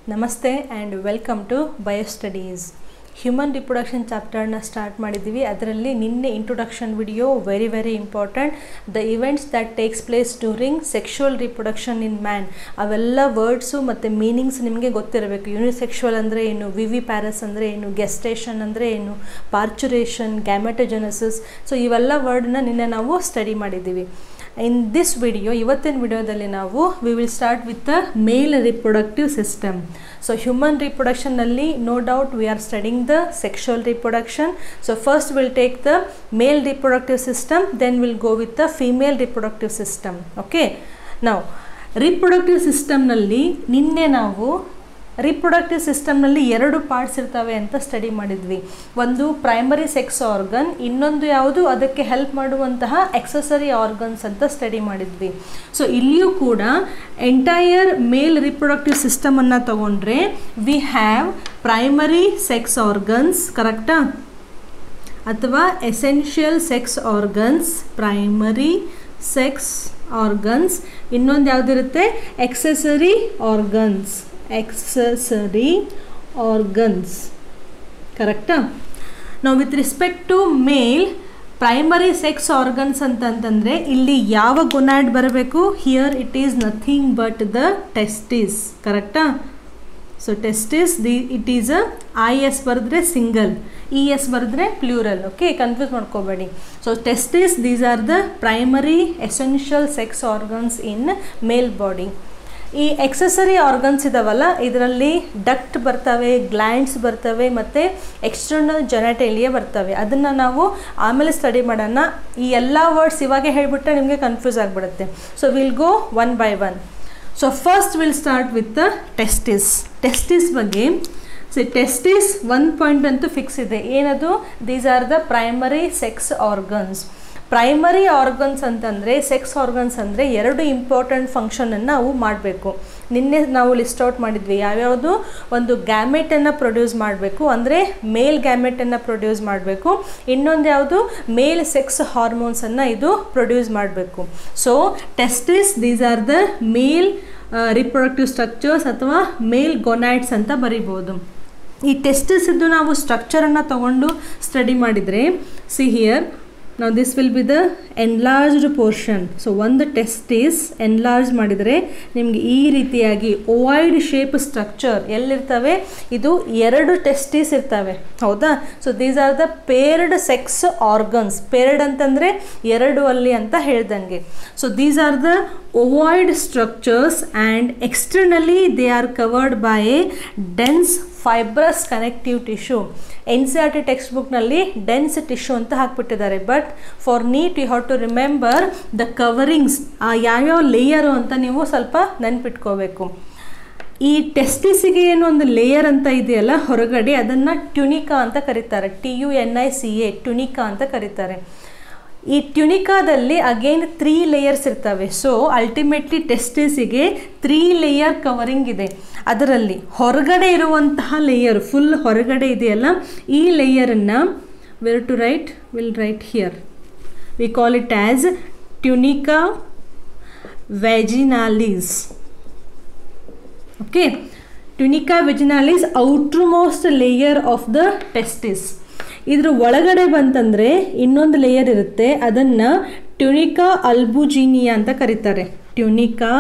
ನಮಸ್ತೆ and welcome to bio studies human reproduction ಚಾಪ್ಟರ್ನ start ಮಾಡಿದ್ದೀವಿ ಅದರಲ್ಲಿ ನಿನ್ನೆ introduction video very very important the events that takes place during sexual reproduction in man ಅವೆಲ್ಲ words ಮತ್ತು meanings ನಿಮಗೆ ಗೊತ್ತಿರಬೇಕು ಯೂನಿಸೆಕ್ಷುವಲ್ ಅಂದರೆ ಏನು ವಿವಿ ಪ್ಯಾರಸ್ ಅಂದರೆ ಏನು ಗೆಸ್ಟೇಷನ್ ಅಂದರೆ ಏನು ಪಾರ್ಚುರೇಷನ್ ಗ್ಯಾಮೆಟೋಜೆನಸಿಸ್ ಸೊ ಇವೆಲ್ಲ ವರ್ಡ್ನ ನಿನ್ನೆ ನಾವು ಸ್ಟಡಿ ಮಾಡಿದ್ದೀವಿ ಇನ್ ದಿಸ್ ವಿಡಿಯೋ ಇವತ್ತಿನ ವಿಡಿಯೋದಲ್ಲಿ ನಾವು we will start with the male reproductive system so human ರಿಪ್ರೊಡಕ್ಷನ್ನಲ್ಲಿ no doubt we are studying the sexual reproduction so first will take the male reproductive system then will go with the female reproductive system okay ನಾವು reproductive ಸಿಸ್ಟಮ್ನಲ್ಲಿ ನಿನ್ನೆ ನಾವು reproductive ಸಿಸ್ಟಮ್ನಲ್ಲಿ ಎರಡು parts ಇರ್ತವೆ ಅಂತ study ಮಾಡಿದ್ವಿ ಒಂದು ಪ್ರೈಮರಿ ಸೆಕ್ಸ್ ಆರ್ಗನ್ ಇನ್ನೊಂದು ಯಾವುದು ಅದಕ್ಕೆ ಹೆಲ್ಪ್ ಮಾಡುವಂತಹ ಎಕ್ಸಸರಿ ಆರ್ಗನ್ಸ್ ಅಂತ ಸ್ಟಡಿ ಮಾಡಿದ್ವಿ ಸೊ ಇಲ್ಲಿಯೂ ಕೂಡ ಎಂಟೈಯರ್ ಮೇಲ್ ರಿಪ್ರೊಡಕ್ಟಿವ್ ಸಿಸ್ಟಮನ್ನು ತಗೊಂಡ್ರೆ we have primary sex organs ಕರೆಕ್ಟಾ ಅಥವಾ essential sex organs primary sex organs ಇನ್ನೊಂದು ಯಾವುದಿರುತ್ತೆ ಎಕ್ಸೆಸರಿ ಆರ್ಗನ್ಸ್ ಎಕ್ಸಸರಿ ಆರ್ಗನ್ಸ್ ಕರೆಕ್ಟಾ ನಾವು with respect to male primary sex organs ಅಂತಂತಂದರೆ ಇಲ್ಲಿ ಯಾವ ಗೊನಾಡ್ ಬರಬೇಕು here it is nothing but the testis ಕರೆಕ್ಟಾ so testis the it is a I S ಬರೆದ್ರೆ ಸಿಂಗಲ್ ಇ ಎಸ್ ಬರೆದ್ರೆ ಪ್ಲ್ಯೂರಲ್ ಓಕೆ ಕನ್ಫ್ಯೂಸ್ ಮಾಡ್ಕೋಬೇಡಿ so testis these are the primary essential sex organs in male body ಈ accessory organs ಇದಾವಲ್ಲ ಇದರಲ್ಲಿ duct ಬರ್ತವೆ glands ಬರ್ತವೆ ಮತ್ತು ಎಕ್ಸ್ಟರ್ನಲ್ ಜೊನೆಟೇಲಿಯಾ ಬರ್ತವೆ ಅದನ್ನು ನಾವು ಆಮೇಲೆ ಸ್ಟಡಿ ಮಾಡೋಣ ಈ ಎಲ್ಲ ವರ್ಡ್ಸ್ ಇವಾಗೆ ಹೇಳಿಬಿಟ್ರೆ ನಿಮಗೆ ಕನ್ಫ್ಯೂಸ್ ಆಗಿಬಿಡುತ್ತೆ so will go one by one so first will start with the testis testis ಬಗ್ಗೆ ಸೊ ಟೆಸ್ಟಿಸ್ ಒನ್ ಪಾಯಿಂಟ್ ಅಂತೂ ಫಿಕ್ಸ್ ಇದೆ ಏನದು these are the primary sex organs primary organs ಅಂತಂದರೆ ಸೆಕ್ಸ್ ಆರ್ಗನ್ಸ್ ಅಂದರೆ ಎರಡು ಇಂಪಾರ್ಟೆಂಟ್ ಫಂಕ್ಷನನ್ನು ನಾವು ಮಾಡಬೇಕು ನಿನ್ನೆ ನಾವು ಲಿಸ್ಟ್ ಔಟ್ ಮಾಡಿದ್ವಿ ಯಾವ್ಯಾವುದು ಒಂದು ಗ್ಯಾಮೆಟನ್ನು ಪ್ರೊಡ್ಯೂಸ್ ಮಾಡಬೇಕು ಅಂದರೆ ಮೇಲ್ ಗ್ಯಾಮೆಟನ್ನು ಪ್ರೊಡ್ಯೂಸ್ ಮಾಡಬೇಕು ಇನ್ನೊಂದು ಯಾವುದು ಮೇಲ್ ಸೆಕ್ಸ್ ಹಾರ್ಮೋನ್ಸನ್ನು ಇದು ಪ್ರೊಡ್ಯೂಸ್ ಮಾಡಬೇಕು so testis these are the male reproductive structures ಅಥವಾ ಮೇಲ್ ಗೊನಾಯ್ಡ್ಸ್ ಅಂತ ಬರಿಬೋದು ಈ ಟೆಸ್ಟಿಸ್ ಇದ್ದು ನಾವು ಸ್ಟ್ರಕ್ಚರನ್ನು ತಗೊಂಡು ಸ್ಟಡಿ ಮಾಡಿದರೆ ಸಿ ಹಿಯರ್ ನಾವು this will be the enlarged portion so ಒಂದು ಟೆಸ್ಟಿಸ್ ಎನ್ಲಾರ್ಜ್ ಮಾಡಿದರೆ ನಿಮಗೆ ಈ ರೀತಿಯಾಗಿ ಓವೈಡ್ ಶೇಪ್ ಸ್ಟ್ರಕ್ಚರ್ ಎಲ್ಲಿರ್ತವೆ ಇದು ಎರಡು ಟೆಸ್ಟಿಸ್ ಇರ್ತವೆ ಹೌದಾ so these are the paired sex organs paired ಅಂತಂದರೆ ಎರಡು ಅಲ್ಲಿ ಅಂತ ಹೇಳ್ದಂಗೆ so these are the ovoid structures and externally they are covered by a dense fibrous connective tissue N C R T text ಬುಕ್ನಲ್ಲಿ dense tissue ಅಂತ ಹಾಕ್ಬಿಟ್ಟಿದ್ದಾರೆ but for NEET you have to remember the coverings ಆ ಯಾವ್ಯಾವ layer ಅಂತ ನೀವು ಸ್ವಲ್ಪ ನೆನ್ಪಿಟ್ಕೋಬೇಕು ಈ ಟೆಸ್ಟಿಸಿಗೆ ಏನು ಒಂದು ಲೇಯರ್ ಅಂತ ಇದೆಯಲ್ಲ ಹೊರಗಡೆ ಅದನ್ನು ಟ್ಯುನಿಕಾ ಅಂತ ಕರೀತಾರೆ T U N I C A tunica ಅಂತ ಕರೀತಾರೆ ಈ ಟ್ಯುನಿಕಾದಲ್ಲಿ ಅಗೇನ್ ತ್ರೀ ಲೇಯರ್ಸ್ ಇರ್ತವೆ ಸೊ ಅಲ್ಟಿಮೇಟ್ಲಿ ಟೆಸ್ಟಿಸಿಗೆ ತ್ರೀ ಲೇಯರ್ ಕವರಿಂಗ್ ಇದೆ ಅದರಲ್ಲಿ ಹೊರಗಡೆ ಇರುವಂತಹ ಲೇಯರ್ ಫುಲ್ ಹೊರಗಡೆ ಇದೆಯಲ್ಲ ಈ ಲೇಯರನ್ನು where to write will write here we call it as tunica vaginalis okay tunica vaginalis outermost layer of the testis ಇದ್ರ ಒಳಗಡೆ ಬಂತಂದರೆ ಇನ್ನೊಂದು ಲೇಯರ್ ಇರುತ್ತೆ ಅದನ್ನು ಟ್ಯುನಿಕಾ ಅಲ್ಬುಜಿನಿಯಾ ಅಂತ ಕರೀತಾರೆ ಟ್ಯುನಿಕಾ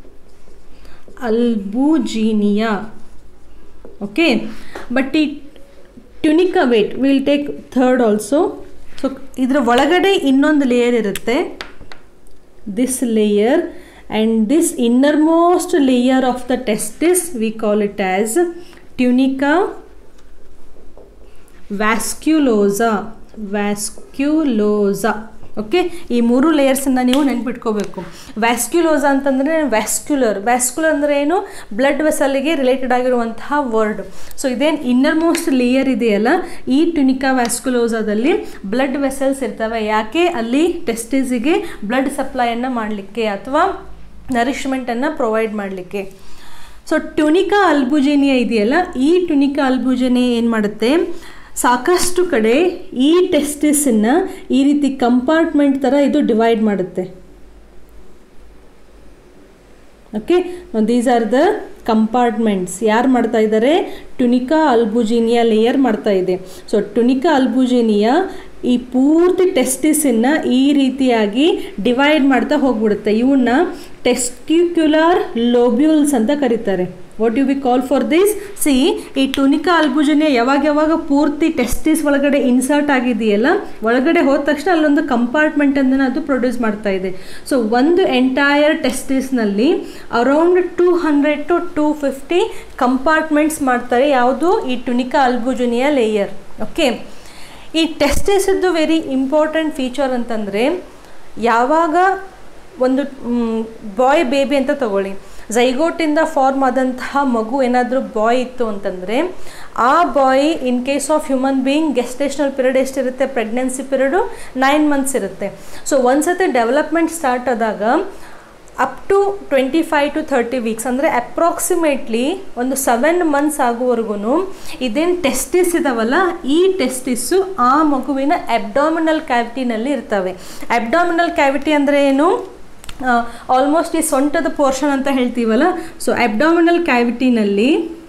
ಅಲ್ಬುಜಿನಿಯಾ ಓಕೆ ಬಟ್ ಈ tunica wait will take third also so ಇದರ ಒಳಗಡೆ ಇನ್ನೊಂದು ಲೇಯರ್ ಇರುತ್ತೆ this layer and this innermost layer of the testis we call it as tunica vasculosa vasculosa okay ಈ ಮೂರು ಲೇಯರ್ಸನ್ನು ನೀವು ನೆನ್ಪಿಟ್ಕೋಬೇಕು ವ್ಯಾಸ್ಕ್ಯುಲೋಸಾ ಅಂತಂದರೆ ವ್ಯಾಸ್ಕ್ಯುಲರ್ ವ್ಯಾಸ್ಕ್ಯುಲರ್ ಅಂದರೆ ಏನು ಬ್ಲಡ್ ವೆಸಲ್ಗೆ ರಿಲೇಟೆಡ್ ಆಗಿರುವಂತಹ ವರ್ಡ್ ಸೊ ಇದೇನು ಇನ್ನರ್ ಮೋಸ್ಟ್ ಲೇಯರ್ ಇದೆಯಲ್ಲ ಈ ಟ್ಯುನಿಕಾ ವ್ಯಾಸ್ಕ್ಯುಲೋಸಾದಲ್ಲಿ ಬ್ಲಡ್ ವೆಸಲ್ಸ್ ಇರ್ತವೆ ಯಾಕೆ ಅಲ್ಲಿ ಟೆಸ್ಟಿಸಿಗೆ ಬ್ಲಡ್ ಸಪ್ಲೈಯನ್ನು ಮಾಡಲಿಕ್ಕೆ ಅಥವಾ ನರಿಶ್ಮೆಂಟನ್ನು ಪ್ರೊವೈಡ್ ಮಾಡಲಿಕ್ಕೆ ಸೊ ಟ್ಯುನಿಕಾ ಅಲ್ಬುಜೇನಿಯಾ ಇದೆಯಲ್ಲ ಈ ಟ್ಯುನಿಕಾ ಅಲ್ಬುಜೇನಿಯಾ ಏನು ಮಾಡುತ್ತೆ ಸಾಕಷ್ಟು ಕಡೆ ಈ ಟೆಸ್ಟಿಸನ್ನು ಈ ರೀತಿ ಕಂಪಾರ್ಟ್ಮೆಂಟ್ ಥರ ಇದು ಡಿವೈಡ್ ಮಾಡುತ್ತೆ okay now these are the compartments ಯಾರು ಮಾಡ್ತಾ ಇದ್ದಾರೆ ಟುನಿಕಾ ಅಲ್ಬುಜಿನಿಯಾ ಲೇಯರ್ ಮಾಡ್ತಾ ಇದೆ ಸೊ ಟುನಿಕಾ ಅಲ್ಬುಜಿನಿಯಾ ಈ ಪೂರ್ತಿ ಟೆಸ್ಟಿಸನ್ನು ಈ ರೀತಿಯಾಗಿ ಡಿವೈಡ್ ಮಾಡ್ತಾ ಹೋಗ್ಬಿಡುತ್ತೆ ಇವನ್ನ ಟೆಸ್ಟಿಕ್ಯುಲರ್ ಲೋಬ್ಯೂಲ್ಸ್ ಅಂತ ಕರೀತಾರೆ what you we call for this see ಈ ಟುನಿಕಾ ಅಲ್ಬುಜನಿಯ ಯಾವಾಗ ಯಾವಾಗ ಪೂರ್ತಿ ಟೆಸ್ಟಿಸ್ ಒಳಗಡೆ ಇನ್ಸರ್ಟ್ ಆಗಿದೆಯಲ್ಲ ಒಳಗಡೆ ಹೋದ ತಕ್ಷಣ ಅಲ್ಲೊಂದು ಕಂಪಾರ್ಟ್ಮೆಂಟ್ ಅನ್ನು ಅದು ಪ್ರೊಡ್ಯೂಸ್ ಮಾಡ್ತಾ ಇದೆ ಸೊ ಒಂದು ಎಂಟೈರ್ ಟೆಸ್ಟಿಸ್ನಲ್ಲಿ around two hundred to two fifty compartments ಮಾಡ್ತಾರೆ ಯಾವುದು ಈ ಟುನಿಕಾ ಅಲ್ಬುಜನಿಯ ಲೇಯರ್ ಓಕೆ ಈ ಟೆಸ್ಟಿಸಿದ್ದು ವೆರಿ ಇಂಪಾರ್ಟೆಂಟ್ ಫೀಚರ್ ಅಂತಂದರೆ ಯಾವಾಗ ಒಂದು ಬಾಯ್ ಬೇಬಿ ಅಂತ ತಗೊಳ್ಳಿ ಝೈಗೋಟಿಂದ ಫಾರ್ಮ್ ಆದಂತಹ ಮಗು ಏನಾದರೂ ಬಾಯ್ ಇತ್ತು ಅಂತಂದರೆ ಆ boy in case of human being gestational period ಎಷ್ಟಿರುತ್ತೆ ಪ್ರೆಗ್ನೆನ್ಸಿ ಪೀರಿಯಡು ನೈನ್ ಮಂತ್ಸ್ ಇರುತ್ತೆ ಸೊ ಒಂದ್ಸತಿ ಡೆವಲಪ್ಮೆಂಟ್ ಸ್ಟಾರ್ಟ್ ಆದಾಗ up to twenty five to thirty weeks ಅಂದರೆ ಅಪ್ರಾಕ್ಸಿಮೇಟ್ಲಿ ಒಂದು ಸೆವೆನ್ ಮಂತ್ಸ್ ಆಗುವವರೆಗೂ ಇದೇನು ಟೆಸ್ಟಿಸ್ ಇದಾವಲ್ಲ ಈ ಟೆಸ್ಟಿಸ್ಸು ಆ ಮಗುವಿನ ಅಬ್ಡಾಮಿನಲ್ ಕ್ಯಾವಿಟಿನಲ್ಲಿ ಇರ್ತವೆ ಅಬ್ಡಾಮಿನಲ್ ಕ್ಯಾವಿಟಿ ಅಂದರೆ ಏನು ಆಲ್ಮೋಸ್ಟ್ ಈ ಸೊಂಟದ ಪೋರ್ಷನ್ ಅಂತ ಹೇಳ್ತೀವಲ್ಲ ಸೊ ಅಬ್ಡಾಮಿನಲ್ ಕ್ಯಾವಿಟಿನಲ್ಲಿ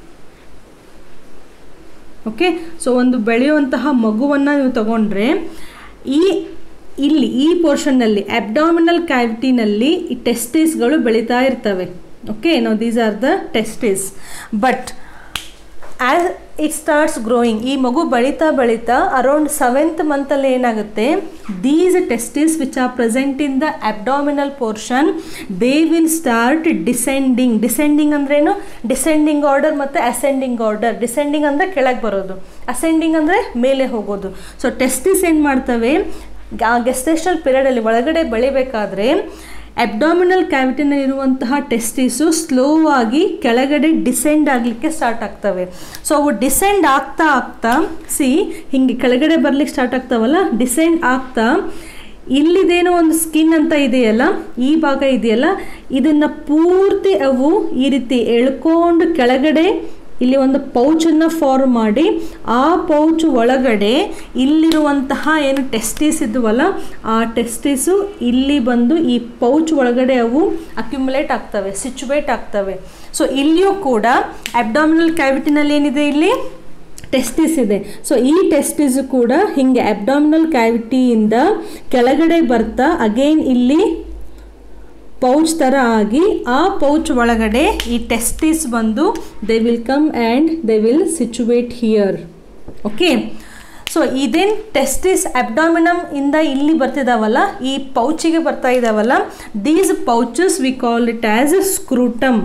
ಓಕೆ ಸೊ ಒಂದು ಬೆಳೆಯುವಂತಹ ಮಗುವನ್ನು ನೀವು ತಗೊಂಡ್ರೆ ಈ ಇಲ್ಲಿ ಈ ಪೋರ್ಷನ್ನಲ್ಲಿ ಅಬ್ಡಾಮಿನಲ್ ಕ್ಯಾವಿಟಿನಲ್ಲಿ ಈ ಟೆಸ್ಟಿಸ್ಗಳು ಬೆಳೀತಾ ಇರ್ತವೆ ಓಕೆ ನಾವು these are the testis but as it starts growing ಈ ಮಗು ಬೆಳೀತಾ ಬೆಳೀತಾ ಅರೌಂಡ್ ಸೆವೆಂತ್ ಮಂತಲ್ಲಿ ಏನಾಗುತ್ತೆ these testis which are present in the abdominal portion they will start descending descending ಅಂದ್ರೇನು ಡಿಸೆಂಡಿಂಗ್ ಆರ್ಡರ್ ಮತ್ತು ಅಸೆಂಡಿಂಗ್ ಆರ್ಡರ್ ಡಿಸೆಂಡಿಂಗ್ ಅಂದರೆ ಕೆಳಗೆ ಬರೋದು ಅಸೆಂಡಿಂಗ್ ಅಂದರೆ ಮೇಲೆ ಹೋಗೋದು ಸೊ ಟೆಸ್ಟಿಸ್ ಏನು ಮಾಡ್ತವೆ ಗೆಸ್ಟೇಷನಲ್ ಪೀರಿಯಡಲ್ಲಿ ಒಳಗಡೆ ಬೆಳಿಬೇಕಾದ್ರೆ ಅಬ್ಡಾಮಿನಲ್ ಕ್ಯಾವಿಟಿನಲ್ಲಿರುವಂತಹ ಟೆಸ್ಟಿಸು ಸ್ಲೋ ಆಗಿ ಕೆಳಗಡೆ ಡಿಸೆಂಡ್ ಆಗಲಿಕ್ಕೆ ಸ್ಟಾರ್ಟ್ ಆಗ್ತವೆ ಸೊ ಅವು ಡಿಸೆಂಡ್ ಆಗ್ತಾ ಆಗ್ತಾ ಸಿ ಹಿಂಗೆ ಕೆಳಗಡೆ ಬರ್ಲಿಕ್ಕೆ ಸ್ಟಾರ್ಟ್ ಆಗ್ತಾವಲ್ಲ ಡಿಸೆಂಡ್ ಆಗ್ತಾ ಇಲ್ಲಿದೇನೋ ಒಂದು ಸ್ಕಿನ್ ಅಂತ ಇದೆಯಲ್ಲ ಈ ಭಾಗ ಇದೆಯಲ್ಲ ಇದನ್ನು ಪೂರ್ತಿ ಅವು ಈ ರೀತಿ ಎಳ್ಕೊಂಡು ಕೆಳಗಡೆ ಇಲ್ಲಿ ಒಂದು ಪೌಚನ್ನು ಫಾರ್ಮ್ ಮಾಡಿ ಆ ಪೌಚ್ ಒಳಗಡೆ ಇಲ್ಲಿರುವಂತಹ ಏನು ಟೆಸ್ಟಿಸ್ ಇದ್ವಲ್ಲ ಆ ಟೆಸ್ಟಿಸು ಇಲ್ಲಿ ಬಂದು ಈ ಪೌಚ್ ಒಳಗಡೆ ಅವು ಅಕ್ಯುಮುಲೇಟ್ ಆಗ್ತವೆ ಸಿಚುವೇಟ್ ಆಗ್ತವೆ ಸೊ ಇಲ್ಲಿಯೂ ಕೂಡ ಅಬ್ಡಾಮಿನಲ್ ಕ್ಯಾವಿಟಿನಲ್ಲಿ ಏನಿದೆ ಇಲ್ಲಿ ಟೆಸ್ಟಿಸ್ ಇದೆ ಸೊ ಈ ಟೆಸ್ಟಿಸ್ ಕೂಡ ಹಿಂಗೆ ಅಬ್ಡಾಮಿನಲ್ ಕ್ಯಾವಿಟಿಯಿಂದ ಕೆಳಗಡೆ ಬರ್ತಾ ಅಗೇನ್ ಇಲ್ಲಿ ಪೌಚ್ ಥರ ಆಗಿ ಆ ಪೌಚ್ ಒಳಗಡೆ ಈ ಟೆಸ್ಟಿಸ್ ಬಂದು they will come and they will situate here okay so ಇದೇನು ಟೆಸ್ಟಿಸ್ ಅಬ್ಡಾಮಿನಮ್ ಇಂದ ಇಲ್ಲಿ ಬರ್ತಿದಾವಲ್ಲ ಈ ಪೌಚಿಗೆ ಬರ್ತಾ ಇದಾವಲ್ಲ these pouches we call it as scrotum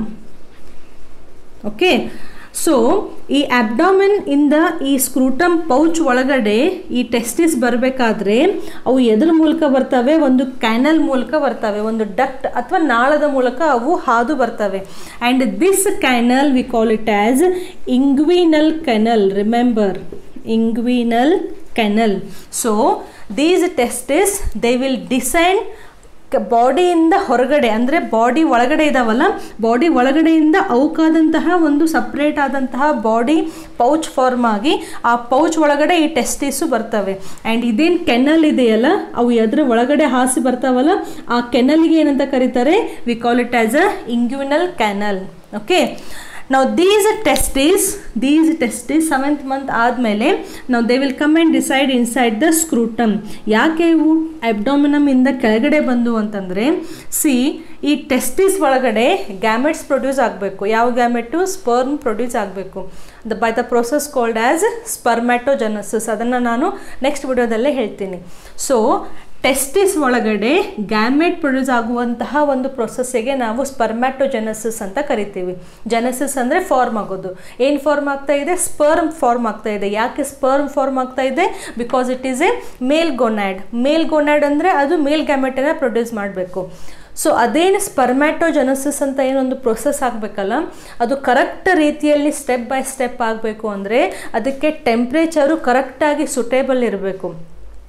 okay so ಈ ಅಬ್ಡಾಮಿನ್ ಇಂದ ಈ ಸ್ಕ್ರೂಟಮ್ ಪೌಚ್ ಒಳಗಡೆ ಈ ಟೆಸ್ಟಿಸ್ ಬರಬೇಕಾದ್ರೆ ಅವು ಎದ್ರ ಮೂಲಕ ಬರ್ತವೆ ಒಂದು ಕ್ಯಾನಲ್ ಮೂಲಕ ಬರ್ತವೆ ಒಂದು ಡಕ್ಟ್ ಅಥವಾ ನಾಳದ ಮೂಲಕ ಅವು ಹಾದು ಬರ್ತವೆ and this canal we call it as inguinal canal remember inguinal canal so these testis they will descend ಬಾಡಿಯಿಂದ ಹೊರಗಡೆ ಅಂದರೆ ಬಾಡಿ ಒಳಗಡೆ ಇದಾವಲ್ಲ ಬಾಡಿ ಒಳಗಡೆಯಿಂದ ಅವಕಾದಂತಹ ಒಂದು ಸಪ್ರೇಟ್ ಆದಂತಹ ಬಾಡಿ ಪೌಚ್ ಫಾರ್ಮ್ ಆಗಿ ಆ ಪೌಚ್ ಒಳಗಡೆ ಈ ಟೆಸ್ಟಿಸು ಬರ್ತವೆ ಆ್ಯಂಡ್ ಇದೇನು ಕೆನಲ್ ಇದೆಯಲ್ಲ ಅವು ಎದ್ರ ಒಳಗಡೆ ಹಾಸಿ ಬರ್ತಾವಲ್ಲ ಆ ಕೆನಲ್ಗೆ ಏನಂತ ಕರೀತಾರೆ we call it as a inguinal canal okay ನಾವು these testis these testis seventh month ಆದಮೇಲೆ ನಾವು they will come and decide inside the scrotum ಯಾಕೆ ಇವು ಅಬ್ಡೋಮಿನಮ್ ಇಂದ ಕೆಳಗಡೆ ಬಂದು ಅಂತಂದರೆ ಸಿ ಈ ಟೆಸ್ಟಿಸ್ ಒಳಗಡೆ ಗ್ಯಾಮೆಟ್ಸ್ ಪ್ರೊಡ್ಯೂಸ್ ಆಗಬೇಕು ಯಾವ ಗ್ಯಾಮೆಟು ಸ್ಪರ್ಮ್ ಪ್ರೊಡ್ಯೂಸ್ ಆಗಬೇಕು the by the process called as spermatogenesis ಅದನ್ನು ನಾನು ನೆಕ್ಸ್ಟ್ ವಿಡಿಯೋದಲ್ಲೇ ಹೇಳ್ತೀನಿ ಸೊ ಟೆಸ್ಟಿಸ್ ಒಳಗಡೆ ಗ್ಯಾಮೆಟ್ ಪ್ರೊಡ್ಯೂಸ್ ಆಗುವಂತಹ ಒಂದು ಪ್ರೊಸೆಸ್ಸಿಗೆ ನಾವು ಸ್ಪರ್ಮ್ಯಾಟೋಜೆನಸಿಸ್ ಅಂತ ಕರಿತೀವಿ ಜೆನಸಿಸ್ ಅಂದರೆ ಫಾರ್ಮ್ ಆಗೋದು ಏನು ಫಾರ್ಮ್ ಆಗ್ತಾ ಇದೆ ಸ್ಪರ್ಮ್ ಫಾರ್ಮ್ ಆಗ್ತಾ ಇದೆ ಯಾಕೆ ಸ್ಪರ್ಮ್ ಫಾರ್ಮ್ ಆಗ್ತಾ ಇದೆ because it is a male gonad male gonad ಅಂದರೆ ಅದು ಮೇಲ್ ಗ್ಯಾಮೆಟನ್ನು ಪ್ರೊಡ್ಯೂಸ್ ಮಾಡಬೇಕು ಸೊ ಅದೇನು ಸ್ಪರ್ಮ್ಯಾಟೋಜೆನಸಿಸ್ ಅಂತ ಏನೊಂದು ಪ್ರೊಸೆಸ್ ಆಗಬೇಕಲ್ಲ ಅದು ಕರೆಕ್ಟ್ ರೀತಿಯಲ್ಲಿ ಸ್ಟೆಪ್ ಬೈ ಸ್ಟೆಪ್ ಆಗಬೇಕು ಅಂದರೆ ಅದಕ್ಕೆ ಟೆಂಪ್ರೇಚರು ಕರೆಕ್ಟಾಗಿ ಸುಟೇಬಲ್ ಇರಬೇಕು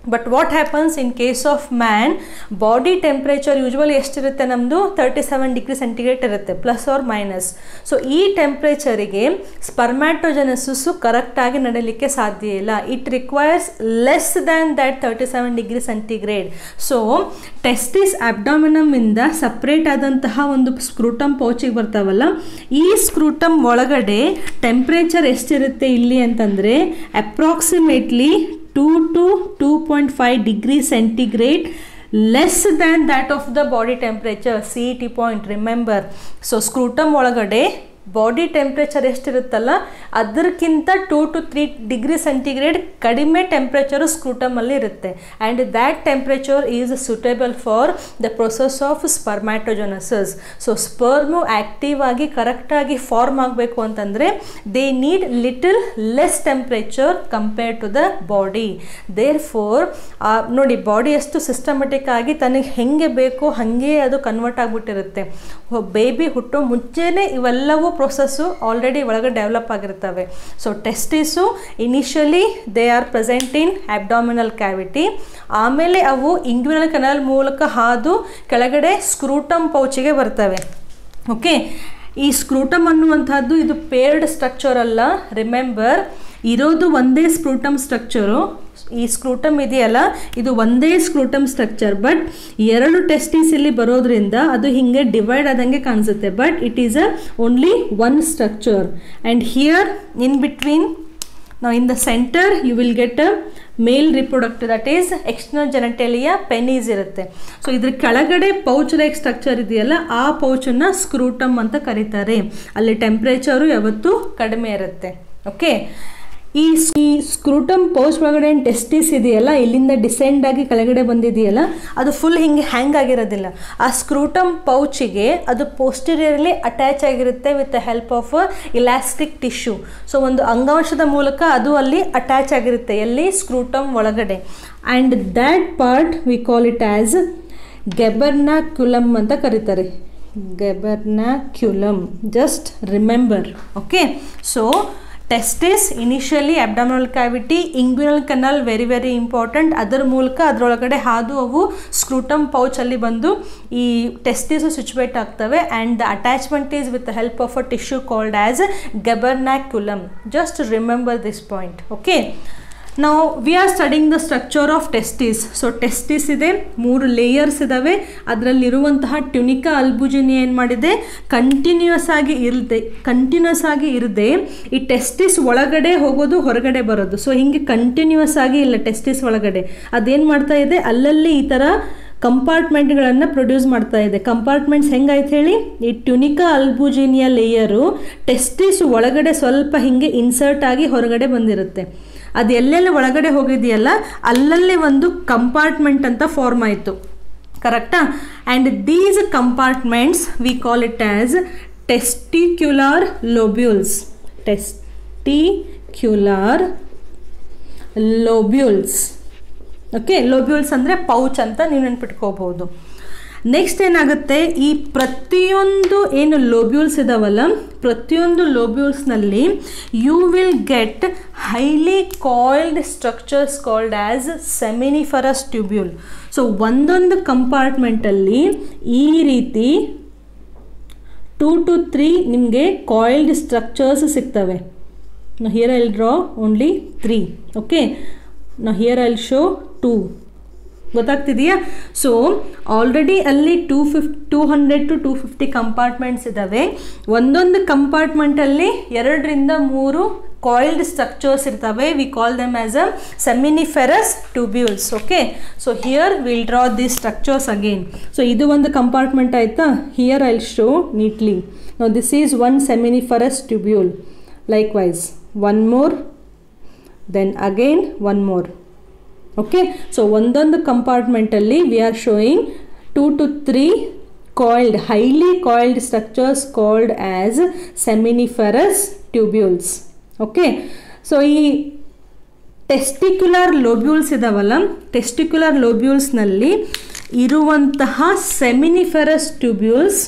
but what happens in case of man body temperature usually ಎಷ್ಟಿರುತ್ತೆ ನಮ್ಮದು ತರ್ಟಿ ಸೆವೆನ್ ಡಿಗ್ರಿ ಸೆಂಟಿಗ್ರೇಡ್ ಇರುತ್ತೆ ಪ್ಲಸ್ ಆರ್ ಮೈನಸ್ ಸೊ ಈ ಟೆಂಪ್ರೇಚರಿಗೆ ಸ್ಪರ್ಮ್ಯಾಟೋಜೆನಸಿಸು ಕರೆಕ್ಟಾಗಿ ನಡೀಲಿಕ್ಕೆ ಸಾಧ್ಯ ಇಲ್ಲ it requires less than that thirty seven degree centigrade so testis ಅಬ್ಡಾಮಿನಮಿಂದ ಸಪ್ರೇಟ್ ಆದಂತಹ ಒಂದು ಸ್ಕ್ರೂಟಮ್ ಪೌಚಿಗೆ ಬರ್ತಾವಲ್ಲ ಈ ಸ್ಕ್ರೂಟಮ್ ಒಳಗಡೆ ಟೆಂಪ್ರೇಚರ್ ಎಷ್ಟಿರುತ್ತೆ ಇಲ್ಲಿ ಅಂತಂದರೆ approximately two to two point five degree centigrade less than that of the body temperature C T point remember so scrotum ಒಳಗಡೆ ಬಾಡಿ ಟೆಂಪ್ರೇಚರ್ ಎಷ್ಟಿರುತ್ತಲ್ಲ ಅದಕ್ಕಿಂತ two to three degree centigrade ಕಡಿಮೆ ಟೆಂಪ್ರೇಚರು ಸ್ಕ್ರೂಟಮಲ್ಲಿ ಇರುತ್ತೆ and that temperature is suitable for the process of spermatogenesis so sperm active ಆಗಿ ಕರೆಕ್ಟಾಗಿ form ಆಗಬೇಕು ಅಂತಂದರೆ they need little less temperature compare to the body therefore ನೋಡಿ body ಎಷ್ಟು systematic ಆಗಿ ತನಗೆ ಹೆಂಗೆ ಬೇಕು ಹಾಗೆ ಅದು ಕನ್ವರ್ಟ್ ಆಗಿಬಿಟ್ಟಿರುತ್ತೆ ಬೇಬಿ ಹುಟ್ಟೋ ಮುಂಚೆನೇ ಇವೆಲ್ಲವೂ ಪ್ರೊಸೆಸ್ಸು ಆಲ್ರೆಡಿ ಒಳಗಡೆ ಡೆವಲಪ್ ಆಗಿರ್ತವೆ so testis initially they are present in abdominal cavity ಆಮೇಲೆ ಅವು ಇಂಗ್ವಿನಲ್ ಕೆನಲ್ ಮೂಲಕ ಹಾದು ಕೆಳಗಡೆ ಸ್ಕ್ರೂಟಮ್ ಪೌಚಿಗೆ ಬರ್ತವೆ ಓಕೆ ಈ ಸ್ಕ್ರೂಟಮ್ ಅನ್ನುವಂಥದ್ದು ಇದು ಪೇರ್ಡ್ ಸ್ಟ್ರಕ್ಚರ್ ಅಲ್ಲ ರಿಮೆಂಬರ್ ಇರೋದು ಒಂದೇ ಸ್ಕ್ರೂಟಮ್ ಸ್ಟ್ರಕ್ಚರು ಈ ಸ್ಕ್ರೂಟಮ್ ಇದೆಯಲ್ಲ ಇದು ಒಂದೇ ಸ್ಕ್ರೂಟಮ್ ಸ್ಟ್ರಕ್ಚರ್ ಬಟ್ ಎರಡು ಟೆಸ್ಟಿಸ್ ಇಲ್ಲಿ ಬರೋದ್ರಿಂದ ಅದು ಹಿಂಗೆ ಡಿವೈಡ್ ಆದಂಗೆ ಕಾಣಿಸುತ್ತೆ but it is a only one structure and here in between ನಾವು in the center you will get a male reproduct that is external genitalia penis ಇರುತ್ತೆ ಸೊ ಇದ್ರ ಕೆಳಗಡೆ ಪೌಚ್ ಲೈಕ್ ಸ್ಟ್ರಕ್ಚರ್ ಇದೆಯಲ್ಲ ಆ ಪೌಚನ್ನು ಸ್ಕ್ರೂಟಮ್ ಅಂತ ಕರೀತಾರೆ ಅಲ್ಲಿ ಟೆಂಪ್ರೇಚರು ಯಾವತ್ತೂ ಕಡಿಮೆ ಇರುತ್ತೆ ಓಕೆ ಈ ಈ ಸ್ಕ್ರೂಟಮ್ ಪೌಚ್ ಒಳಗಡೆ ಏನು ಟೆಸ್ಟಿಸ್ ಇದೆಯಲ್ಲ ಇಲ್ಲಿಂದ ಡಿಸೆಂಡ್ ಆಗಿ ಕೆಳಗಡೆ ಬಂದಿದೆಯಲ್ಲ ಅದು ಫುಲ್ ಹಿಂಗೆ ಹ್ಯಾಂಗ್ ಆಗಿರೋದಿಲ್ಲ ಆ ಸ್ಕ್ರೂಟಮ್ ಪೌಚಿಗೆ ಅದು ಪೋಸ್ಟೀರಿಯರ್ಲಿ ಅಟ್ಯಾಚ್ ಆಗಿರುತ್ತೆ with the help of elastic tissue so ಒಂದು ಅಂಗಾಂಶದ ಮೂಲಕ ಅದು ಅಲ್ಲಿ ಅಟ್ಯಾಚ್ ಆಗಿರುತ್ತೆ ಎಲ್ಲಿ ಸ್ಕ್ರೂಟಮ್ ಒಳಗಡೆ and that part we call it as gubernaculum ಅಂತ ಕರೀತಾರೆ gubernaculum just remember okay so testis initially abdominal cavity inguinal canal very very important ಅದರ ಮೂಲಕ ಅದರೊಳಗಡೆ ಹಾದು ಅವು ಸ್ಕ್ರೂಟಮ್ ಪೌಚಲ್ಲಿ ಬಂದು ಈ ಟೆಸ್ಟಿಸು ಸಿಚುವೇಟ್ ಆಗ್ತವೆ and the attachment is with the help of a tissue called as gubernaculum just remember this point okay ನಾವು we are studying the structure of testis so testis ಇದೆ ಮೂರು ಲೇಯರ್ಸ್ ಇದ್ದಾವೆ ಅದರಲ್ಲಿರುವಂತಹ ಟ್ಯುನಿಕಾ ಅಲ್ಬುಜಿನಿ ಏನು ಮಾಡಿದೆ ಕಂಟಿನ್ಯೂಸ್ ಆಗಿ ಇರದೆ continuous ಆಗಿ ಇರದೆ ಈ ಟೆಸ್ಟಿಸ್ ಒಳಗಡೆ ಹೋಗೋದು ಹೊರಗಡೆ ಬರೋದು ಸೊ ಹಿಂಗೆ ಕಂಟಿನ್ಯೂಸ್ ಆಗಿ ಇಲ್ಲ ಟೆಸ್ಟಿಸ್ ಒಳಗಡೆ ಅದೇನು ಮಾಡ್ತಾ ಇದೆ ಅಲ್ಲಲ್ಲಿ ಈ ಥರ ಕಂಪಾರ್ಟ್ಮೆಂಟ್ಗಳನ್ನು ಪ್ರೊಡ್ಯೂಸ್ ಮಾಡ್ತಾ ಇದೆ ಕಂಪಾರ್ಟ್ಮೆಂಟ್ಸ್ ಹೆಂಗಾಯ್ತು ಹೇಳಿ ಈ ಟ್ಯುನಿಕಾ ಅಲ್ಬುಜಿನಿಯ ಲೇಯರು ಟೆಸ್ಟಿಸ್ ಒಳಗಡೆ ಸ್ವಲ್ಪ ಹಿಂಗೆ ಇನ್ಸರ್ಟ್ ಆಗಿ ಹೊರಗಡೆ ಬಂದಿರುತ್ತೆ ಅದು ಎಲ್ಲೆಲ್ಲಿ ಒಳಗಡೆ ಹೋಗಿದೆಯಲ್ಲ ಅಲ್ಲಲ್ಲಿ ಒಂದು ಕಂಪಾರ್ಟ್ಮೆಂಟ್ ಅಂತ ಫಾರ್ಮ್ ಆಯಿತು ಕರೆಕ್ಟಾ and these compartments we call it as testicular lobules testicular lobules okay lobules ಅಂದರೆ ಪೌಚ್ ಅಂತ ನೀವು ನೆನ್ಪಿಟ್ಕೋಬೋದು ನೆಕ್ಸ್ಟ್ ಏನಾಗುತ್ತೆ ಈ ಪ್ರತಿಯೊಂದು ಏನು ಲೋಬ್ಯೂಲ್ಸ್ ಇದಾವಲ್ಲ ಪ್ರತಿಯೊಂದು ಲೋಬ್ಯೂಲ್ಸ್ನಲ್ಲಿ you will get highly coiled structures called as seminiferous tubule so ಒಂದೊಂದು ಕಂಪಾರ್ಟ್ಮೆಂಟಲ್ಲಿ ಈ ರೀತಿ ಟೂ ಟು ತ್ರೀ ನಿಮಗೆ ಕಾಯಿಲ್ಡ್ ಸ್ಟ್ರಕ್ಚರ್ಸ್ ಸಿಗ್ತವೆ ನಾ here I'll draw only three okay ನಾ ಹಿಯರ್ ಐಲ್ ಶೋ ಟೂ ಗೊತ್ತಾಗ್ತಿದೆಯಾ ಸೊ ಆಲ್ರೆಡಿ ಅಲ್ಲಿ two fif two hundred to two fifty compartments ಇದ್ದಾವೆ ಒಂದೊಂದು ಕಂಪಾರ್ಟ್ಮೆಂಟಲ್ಲಿ ಎರಡರಿಂದ ಮೂರು ಕಾಯಿಲ್ಡ್ ಸ್ಟ್ರಕ್ಚರ್ಸ್ ಇರ್ತವೆ we call them as a seminiferous tubules okay so here will draw the structures again so ಇದು ಒಂದು ಕಂಪಾರ್ಟ್ಮೆಂಟ್ ಆಯಿತಾ here I'll show neatly no this is one seminiferous tubule likewise one more then again one more okay so ಒಂದೊಂದು ಕಂಪಾರ್ಟ್ಮೆಂಟಲ್ಲಿ we are showing two to three coiled highly coiled structures called as seminiferous tubules okay so ಈ testicular lobules ಇದಾವಲ್ಲ testicular ಲೋಬ್ಯೂಲ್ಸ್ನಲ್ಲಿ ಇರುವಂತಹ seminiferous tubules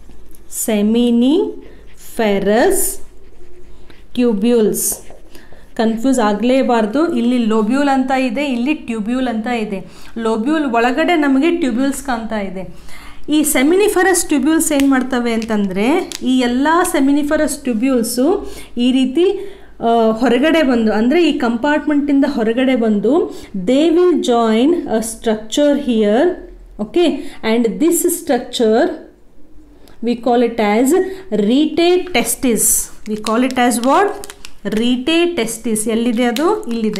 seminiferous tubules confuse ಆಗಲೇಬಾರ್ದು ಇಲ್ಲಿ lobule ಅಂತ ಇದೆ ಇಲ್ಲಿ ಟ್ಯೂಬ್ಯೂಲ್ ಅಂತ ಇದೆ ಲೋಬ್ಯೂಲ್ ಒಳಗಡೆ ನಮಗೆ ಟ್ಯೂಬ್ಯೂಲ್ಸ್ ಕಾಣ್ತಾ ಇದೆ ಈ ಸೆಮಿನಿಫರಸ್ ಟ್ಯೂಬ್ಯೂಲ್ಸ್ ಏನು ಮಾಡ್ತವೆ ಅಂತಂದರೆ ಈ ಎಲ್ಲ ಸೆಮಿನಿಫರಸ್ ಟ್ಯೂಬ್ಯೂಲ್ಸು ಈ ರೀತಿ ಆ, ಹೊರಗಡೆ ಬಂದು ಅಂದರೆ ಈ ಕಂಪಾರ್ಟ್ಮೆಂಟಿಂದ ಹೊರಗಡೆ ಬಂದು they will join a structure here okay and this structure we call it as rete testis we call it as what rete testis ಎಲ್ಲಿದೆ ಅದು ಇಲ್ಲಿದೆ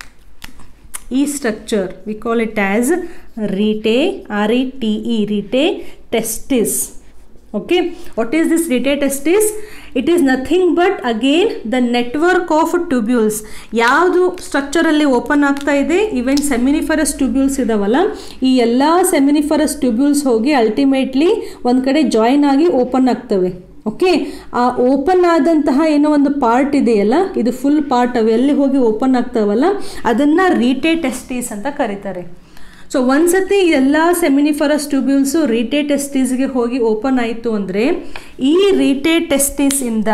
ಈ structure we call it as rete R E T E rete testis okay what is this rete testis it is nothing but again the network of tubules ಯಾವುದು ಸ್ಟ್ರಕ್ಚರಲ್ಲಿ open ಆಗ್ತಾ ಇದೆ even seminiferous tubules ಇದಾವಲ್ಲ ಈ ಎಲ್ಲ seminiferous tubules ಹೋಗಿ ultimately ಒಂದು ಕಡೆ ಜಾಯಿನ್ ಆಗಿ ಓಪನ್ ಆಗ್ತವೆ ಓಕೆ ಆ ಓಪನ್ ಆದಂತಹ ಏನೋ ಒಂದು ಪಾರ್ಟ್ ಇದೆಯಲ್ಲ ಇದು ಫುಲ್ ಪಾರ್ಟ್ ಅವೆಲ್ಲಿ ಹೋಗಿ ಓಪನ್ ಆಗ್ತಾವಲ್ಲ ಅದನ್ನು ರೀಟೇ ಟೆಸ್ಟೀಸ್ ಅಂತ ಕರೀತಾರೆ ಸೊ ಒಂದ್ಸತಿ ಎಲ್ಲ ಸೆಮಿನಿಫರಸ್ ಟ್ಯೂಬ್ಯೂಲ್ಸು ರೀಟೇ ಟೆಸ್ಟೀಸ್ಗೆ ಹೋಗಿ ಓಪನ್ ಆಯಿತು ಅಂದರೆ ಈ ರೀಟೇ ಟೆಸ್ಟೀಸಿಂದ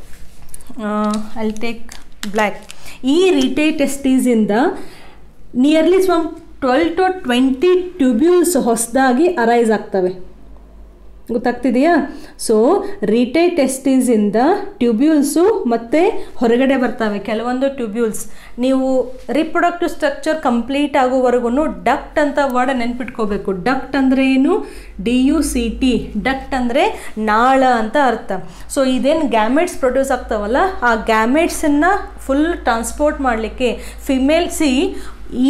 ಐಲ್ ಟೇಕ್ ಬ್ಲ್ಯಾಕ್ ಈ ರೀಟೇ ಟೆಸ್ಟೀಸಿಂದ nearly from twelve to twenty tubules ಹೊಸದಾಗಿ ಅರೈಸ್ ಆಗ್ತವೆ ಗೊತ್ತಾಗ್ತಿದೆಯಾ ಸೊ ರಿಟೇ ಟೆಸ್ಟೀಸಿಂದ ಟ್ಯೂಬ್ಯೂಲ್ಸು ಮತ್ತು ಹೊರಗಡೆ ಬರ್ತವೆ ಕೆಲವೊಂದು ಟ್ಯೂಬ್ಯೂಲ್ಸ್ ನೀವು ರಿಪ್ರೊಡಕ್ಟಿವ್ ಸ್ಟ್ರಕ್ಚರ್ ಕಂಪ್ಲೀಟ್ ಆಗೋವರೆಗೂ ಡಕ್ಟ್ ಅಂತ ವರ್ಡ್ ನೆನ್ಪಿಟ್ಕೋಬೇಕು ಡಕ್ಟ್ ಅಂದರೆ ಏನು D U C T duct ಅಂದರೆ ನಾಳ ಅಂತ ಅರ್ಥ ಸೊ ಇದೇನು ಗ್ಯಾಮೆಟ್ಸ್ ಪ್ರೊಡ್ಯೂಸ್ ಆಗ್ತಾವಲ್ಲ ಆ ಗ್ಯಾಮೆಟ್ಸನ್ನು ಫುಲ್ ಟ್ರಾನ್ಸ್ಪೋರ್ಟ್ ಮಾಡಲಿಕ್ಕೆ ಫಿಮೇಲ್ ಸಿ ಈ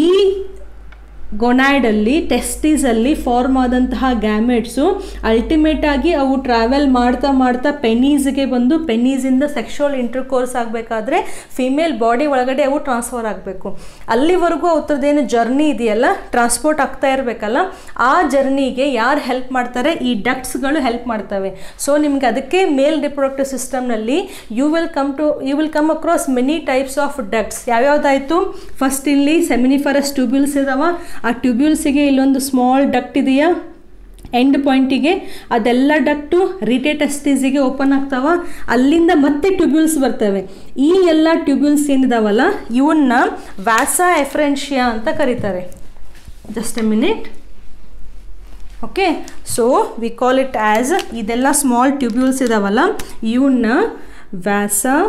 ಗೊನಾಯ್ಡಲ್ಲಿ ಟೆಸ್ಟೀಸಲ್ಲಿ ಫಾರ್ಮ್ ಆದಂತಹ ಗ್ಯಾಮೆಟ್ಸು ಅಲ್ಟಿಮೇಟ್ ಆಗಿ ಅವು ಟ್ರಾವೆಲ್ ಮಾಡ್ತಾ ಮಾಡ್ತಾ ಪೆನೀಸ್ಗೆ ಬಂದು ಪೆನೀಸಿಂದ ಸೆಕ್ಷುವಲ್ ಇಂಟರ್ಕೋರ್ಸ್ ಆಗಬೇಕಾದ್ರೆ ಫಿಮೇಲ್ ಬಾಡಿ ಒಳಗಡೆ ಅವು ಟ್ರಾನ್ಸ್ಫರ್ ಆಗಬೇಕು ಅಲ್ಲಿವರೆಗೂ ಅವ್ರದ್ದೇನು ಜರ್ನಿ ಇದೆಯಲ್ಲ ಟ್ರಾನ್ಸ್ಪೋರ್ಟ್ ಆಗ್ತಾ ಇರಬೇಕಲ್ಲ ಆ ಜರ್ನಿಗೆ ಯಾರು ಹೆಲ್ಪ್ ಮಾಡ್ತಾರೆ ಈ ಡಕ್ಟ್ಸ್ಗಳು ಹೆಲ್ಪ್ ಮಾಡ್ತವೆ ಸೊ ನಿಮ್ಗೆ ಅದಕ್ಕೆ ಮೇಲ್ ರಿಪ್ರೊಡಕ್ಟಿವ್ ಸಿಸ್ಟಮ್ನಲ್ಲಿ you will come to you will come across many types of ducts ಯಾವ್ಯಾವ್ದಾಯಿತು ಫಸ್ಟ್ ಇಲ್ಲಿ ಸೆಮಿನಿಫರಸ್ ಟ್ಯೂಬ್ಯೂಲ್ಸ್ ಇದಾವ ಆ ಟ್ಯೂಬ್ಯೂಲ್ಸಿಗೆ ಇಲ್ಲೊಂದು ಸ್ಮಾಲ್ ಡಕ್ಟ್ ಇದೆಯಾ ಎಂಡ್ ಪಾಯಿಂಟಿಗೆ ಅದೆಲ್ಲ ಡಕ್ಟು ರಿಟೇಟಸ್ಟೀಸಿಗೆ ಓಪನ್ ಆಗ್ತಾವ ಅಲ್ಲಿಂದ ಮತ್ತೆ ಟ್ಯೂಬ್ಯೂಲ್ಸ್ ಬರ್ತವೆ ಈ ಎಲ್ಲ ಟ್ಯೂಬ್ಯೂಲ್ಸ್ ಏನಿದಾವಲ್ಲ ಇವನ್ನ ವ್ಯಾಸಾ ಎಫ್ರೆನ್ಷಿಯಾ ಅಂತ ಕರೀತಾರೆ just a minute okay so we call it as ಇದೆಲ್ಲ ಸ್ಮಾಲ್ ಟ್ಯೂಬ್ಯೂಲ್ಸ್ ಇದಾವಲ್ಲ ಇವನ್ನ vasa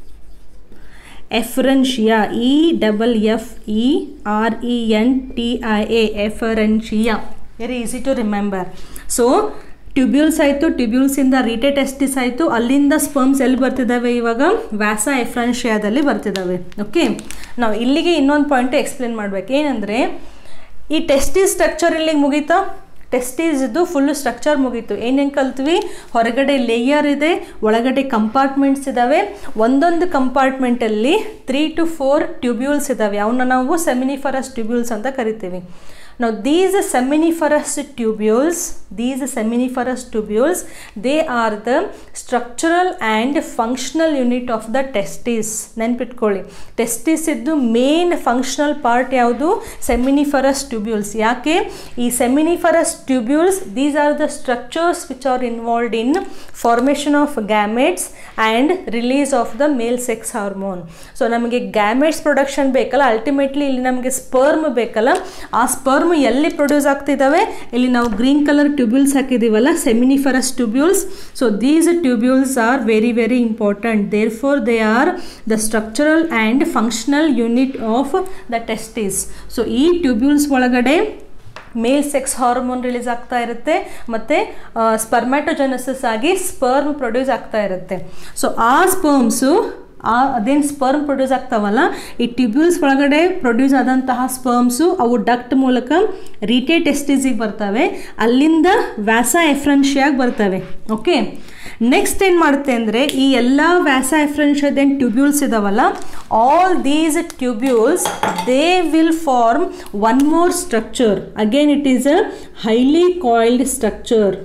efferentia E double F E R E N T I A efferentia very easy to remember so tubules ಆಯಿತು ಟ್ಯೂಬ್ಯೂಲ್ಸಿಂದ ರಿಟೆ testis ಆಯಿತು ಅಲ್ಲಿಂದ sperms ಎಲ್ಲಿ ಬರ್ತಿದ್ದಾವೆ ಇವಾಗ ವ್ಯಾಸ ಎಫ್ರೆನ್ಷಿಯಾದಲ್ಲಿ ಬರ್ತಿದ್ದಾವೆ ಓಕೆ ನಾವು ಇಲ್ಲಿಗೆ ಇನ್ನೊಂದು ಪಾಯಿಂಟ್ ಎಕ್ಸ್ಪ್ಲೇನ್ ಮಾಡ್ಬೇಕು ಏನಂದರೆ ಈ ಟೆಸ್ಟಿಸ್ ಸ್ಟ್ರಕ್ಚರ್ ಇಲ್ಲಿಗೆ ಮುಗೀತಾ ಟೆಸ್ಟೀಸ್ದು ಫುಲ್ಲು ಸ್ಟ್ರಕ್ಚರ್ ಮುಗೀತು ಏನೇನು ಕಲ್ತ್ವಿ ಹೊರಗಡೆ ಲೇಯರ್ ಇದೆ ಒಳಗಡೆ ಕಂಪಾರ್ಟ್ಮೆಂಟ್ಸ್ ಇದ್ದಾವೆ ಒಂದೊಂದು ಕಂಪಾರ್ಟ್ಮೆಂಟಲ್ಲಿ ತ್ರೀ ಟು ಫೋರ್ ಟ್ಯೂಬ್ಯೂಲ್ಸ್ ಇದ್ದಾವೆ ಅವನ್ನ ನಾವು ಸೆಮಿನಿಫರಸ್ ಟ್ಯೂಬ್ಯೂಲ್ಸ್ ಅಂತ ಕರಿತೀವಿ Now these seminiferous tubules, these seminiferous tubules, they are the structural and functional unit of the testis. ನೆನ್ಪಿಟ್ಕೊಳ್ಳಿ ಟೆಸ್ಟಿಸ್ ಇದ್ದು ಮೇನ್ ಫಂಕ್ಷನಲ್ ಪಾರ್ಟ್ ಯಾವುದು ಸೆಮಿನಿಫರಸ್ ಟ್ಯೂಬ್ಯೂಲ್ಸ್ ಯಾಕೆ ಈ seminiferous tubules these are the structures which are involved in formation of gametes and release of the male sex hormone so ನಮಗೆ gametes production ಬೇಕಲ್ಲ ultimately ಇಲ್ಲಿ ನಮಗೆ sperm ಬೇಕಲ್ಲ ಆ ಸ್ಪರ್ಮ್ ಎಲ್ಲಿ ಪ್ರೊಡ್ಯೂಸ್ ಆಗ್ತಿದ್ದಾವೆ ಇಲ್ಲಿ ನಾವು ಗ್ರೀನ್ ಕಲರ್ ಟ್ಯೂಬ್ಯೂಲ್ಸ್ ಹಾಕಿದ್ದೀವಲ್ಲ seminiferous tubules so these tubules are very very important therefore they are the structural and functional unit of the testis so ಈ ಟ್ಯೂಬ್ಯೂಲ್ಸ್ ಒಳಗಡೆ ಮೇಲ್ ಸೆಕ್ಸ್ ಹಾರ್ಮೋನ್ ರಿಲೀಸ್ ಆಗ್ತಾ ಇರುತ್ತೆ ಮತ್ತು ಸ್ಪರ್ಮ್ಯಾಟೋಜೆನಸಿಸ್ ಆಗಿ ಸ್ಪರ್ಮ್ ಪ್ರೊಡ್ಯೂಸ್ ಆಗ್ತಾ ಇರುತ್ತೆ so ಆ ಸ್ಪರ್ಮ್ಸು ಆ ಅದೇನು ಸ್ಪರ್ಮ್ ಪ್ರೊಡ್ಯೂಸ್ ಆಗ್ತಾವಲ್ಲ ಈ ಟ್ಯೂಬ್ಯೂಲ್ಸ್ ಒಳಗಡೆ ಪ್ರೊಡ್ಯೂಸ್ ಆದಂತಹ ಸ್ಪರ್ಮ್ಸು ಅವು ಡಕ್ಟ್ ಮೂಲಕ ರಿಟೇ ಟೆಸ್ಟಿಸಿಗೆ ಬರ್ತವೆ ಅಲ್ಲಿಂದ ವ್ಯಾಸ ಎಫ್ರೆನ್ಷಿಯಾಗಿ ಬರ್ತವೆ ಓಕೆ ನೆಕ್ಸ್ಟ್ ಏನು ಮಾಡುತ್ತೆ ಅಂದರೆ ಈ ಎಲ್ಲ ವ್ಯಾಸ ಎಫ್ರೆನ್ಷಿಯದೇನು ಟ್ಯೂಬ್ಯೂಲ್ಸ್ ಇದಾವಲ್ಲ all these tubules they will form one more structure again it is a highly coiled structure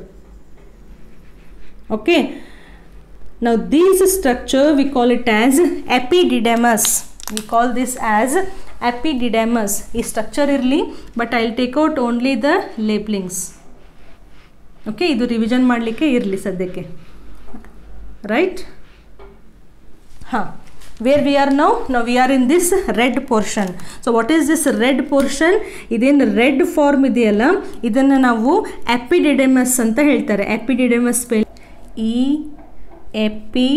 okay now this structure we call it as epididymis we call this as epididymis ಈ structure ಇರಲಿ but I take out only the labelings okay ಇದು revision ಮಾಡಲಿಕ್ಕೆ ಇರಲಿ ಸದ್ಯಕ್ಕೆ right ಹಾಂ where we are now now we are in this red portion so what is this red portion ಇದೇನು red form ಇದೆಯಲ್ಲ ಇದನ್ನು ನಾವು ಎಪಿಡಿಡೆಮಸ್ ಅಂತ ಹೇಳ್ತಾರೆ epididymis spell E epi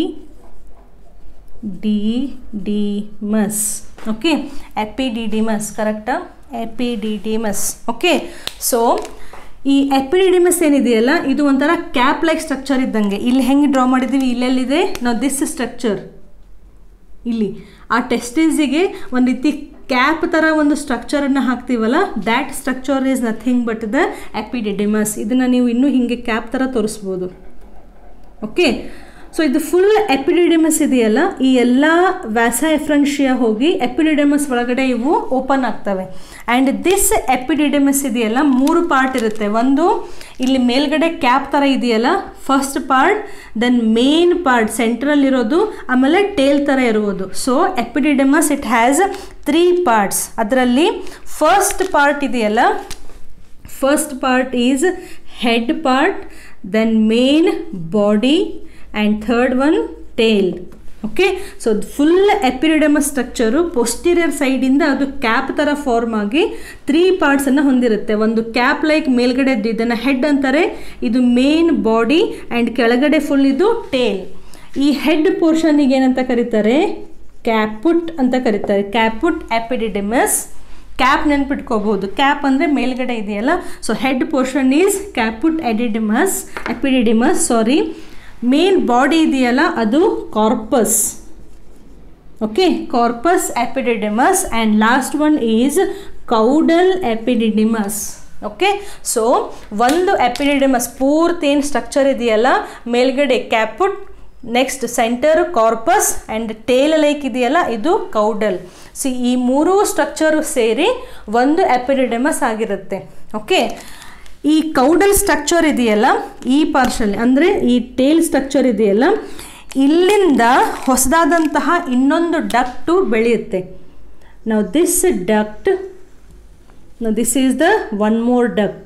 D D mus okay epididymis ಕರೆಕ್ಟಾ ಎಪಿಡಿಡಿಮಸ್ ಓಕೆ ಸೊ ಈ ಎಪಿಡಿಡಿಮಸ್ ಏನಿದೆಯಲ್ಲ ಇದು ಒಂಥರ ಕ್ಯಾಪ್ ಲೈಕ್ ಸ್ಟ್ರಕ್ಚರ್ ಇದ್ದಂಗೆ ಇಲ್ಲಿ ಹೆಂಗೆ ಡ್ರಾ ಮಾಡಿದ್ದೀವಿ ಇಲ್ಲೆಲ್ಲಿದೆ ನಾವು ದಿಸ್ ಸ್ಟ್ರಕ್ಚರ್ ಇಲ್ಲಿ ಆ ಟೆಸ್ಟೀಸಿಗೆ ಒಂದು ರೀತಿ ಕ್ಯಾಪ್ ಥರ ಒಂದು ಸ್ಟ್ರಕ್ಚರನ್ನು ಹಾಕ್ತೀವಲ್ಲ that structure is nothing but the epididymis ಇದನ್ನು ನೀವು ಇನ್ನೂ ಹೀಗೆ ಕ್ಯಾಪ್ ಥರ ತೋರಿಸ್ಬೋದು ಓಕೆ ಸೊ ಇದು ಫುಲ್ ಎಪಿಡಿಡಿಮಸ್ ಇದೆಯಲ್ಲ ಈ ಎಲ್ಲ ವ್ಯಾಸ ಎಫ್ರೆನ್ಷಿಯಾ ಹೋಗಿ ಎಪಿಡಿಡೆಮಸ್ ಒಳಗಡೆ ಇವು ಓಪನ್ ಆಗ್ತವೆ ಆ್ಯಂಡ್ ದಿಸ್ ಎಪಿಡಿಡೆಮಸ್ ಇದೆಯಲ್ಲ ಮೂರು ಪಾರ್ಟ್ ಇರುತ್ತೆ ಒಂದು ಇಲ್ಲಿ ಮೇಲ್ಗಡೆ ಕ್ಯಾಪ್ ಥರ ಇದೆಯಲ್ಲ first part then main part central ಇರೋದು ಆಮೇಲೆ ಟೇಲ್ ಥರ ಇರುವುದು so epididymis it has three parts ಅದರಲ್ಲಿ ಫಸ್ಟ್ ಪಾರ್ಟ್ ಇದೆಯಲ್ಲ first part is head part then main body and third one tail okay so full epididymis structure posterior ಸೈಡಿಂದ ಅದು cap ಥರ form ಆಗಿ ತ್ರೀ ಪಾರ್ಟ್ಸನ್ನು ಹೊಂದಿರುತ್ತೆ ಒಂದು ಕ್ಯಾಪ್ ಲೈಕ್ ಮೇಲ್ಗಡೆ ಇದನ್ನು ಹೆಡ್ ಅಂತಾರೆ ಇದು ಮೇನ್ ಬಾಡಿ ಆ್ಯಂಡ್ ಕೆಳಗಡೆ ಫುಲ್ ಇದು ಟೇಲ್ ಈ ಹೆಡ್ ಪೋರ್ಷನಿಗೆ ಏನಂತ ಕರೀತಾರೆ ಕ್ಯಾಪುಟ್ ಅಂತ ಕರೀತಾರೆ ಕ್ಯಾಪುಟ್ ಎಪಿಡಿಡೆಮಸ್ ಕ್ಯಾಪ್ ನೆನ್ಪಿಟ್ಕೋಬಹುದು ಕ್ಯಾಪ್ ಅಂದರೆ ಮೇಲ್ಗಡೆ ಇದೆಯಲ್ಲ so head portion is caput edidymis epididymis sorry main body ಇದೆಯಲ್ಲ ಅದು corpus okay corpus epididymis and last one is caudal epididymis okay so ಒಂದು ಎಪಿಡಿಡಿಮಸ್ ಪೂರ್ತಿ ಏನು ಸ್ಟ್ರಕ್ಚರ್ ಇದೆಯಲ್ಲ ಮೇಲ್ಗಡೆ caput next centre corpus and tail like ಇದೆಯಲ್ಲ ಇದು ಕೌಡಲ್ C ಈ ಮೂರೂ ಸ್ಟ್ರಕ್ಚರು ಸೇರಿ ಒಂದು ಎಪಿಡಿಡೆಮಸ್ ಆಗಿರುತ್ತೆ ಓಕೆ ಈ ಕೌಡಲ್ ಸ್ಟ್ರಕ್ಚರ್ ಇದೆಯಲ್ಲ ಈ ಪಾರ್ಷಲ್ ಅಂದರೆ ಈ ಟೇಲ್ ಸ್ಟ್ರಕ್ಚರ್ ಇದೆಯಲ್ಲ ಇಲ್ಲಿಂದ ಹೊಸದಾದಂತಹ ಇನ್ನೊಂದು ಡಕ್ಟು ಬೆಳೆಯುತ್ತೆ ನಾವು this duct this is the one more duct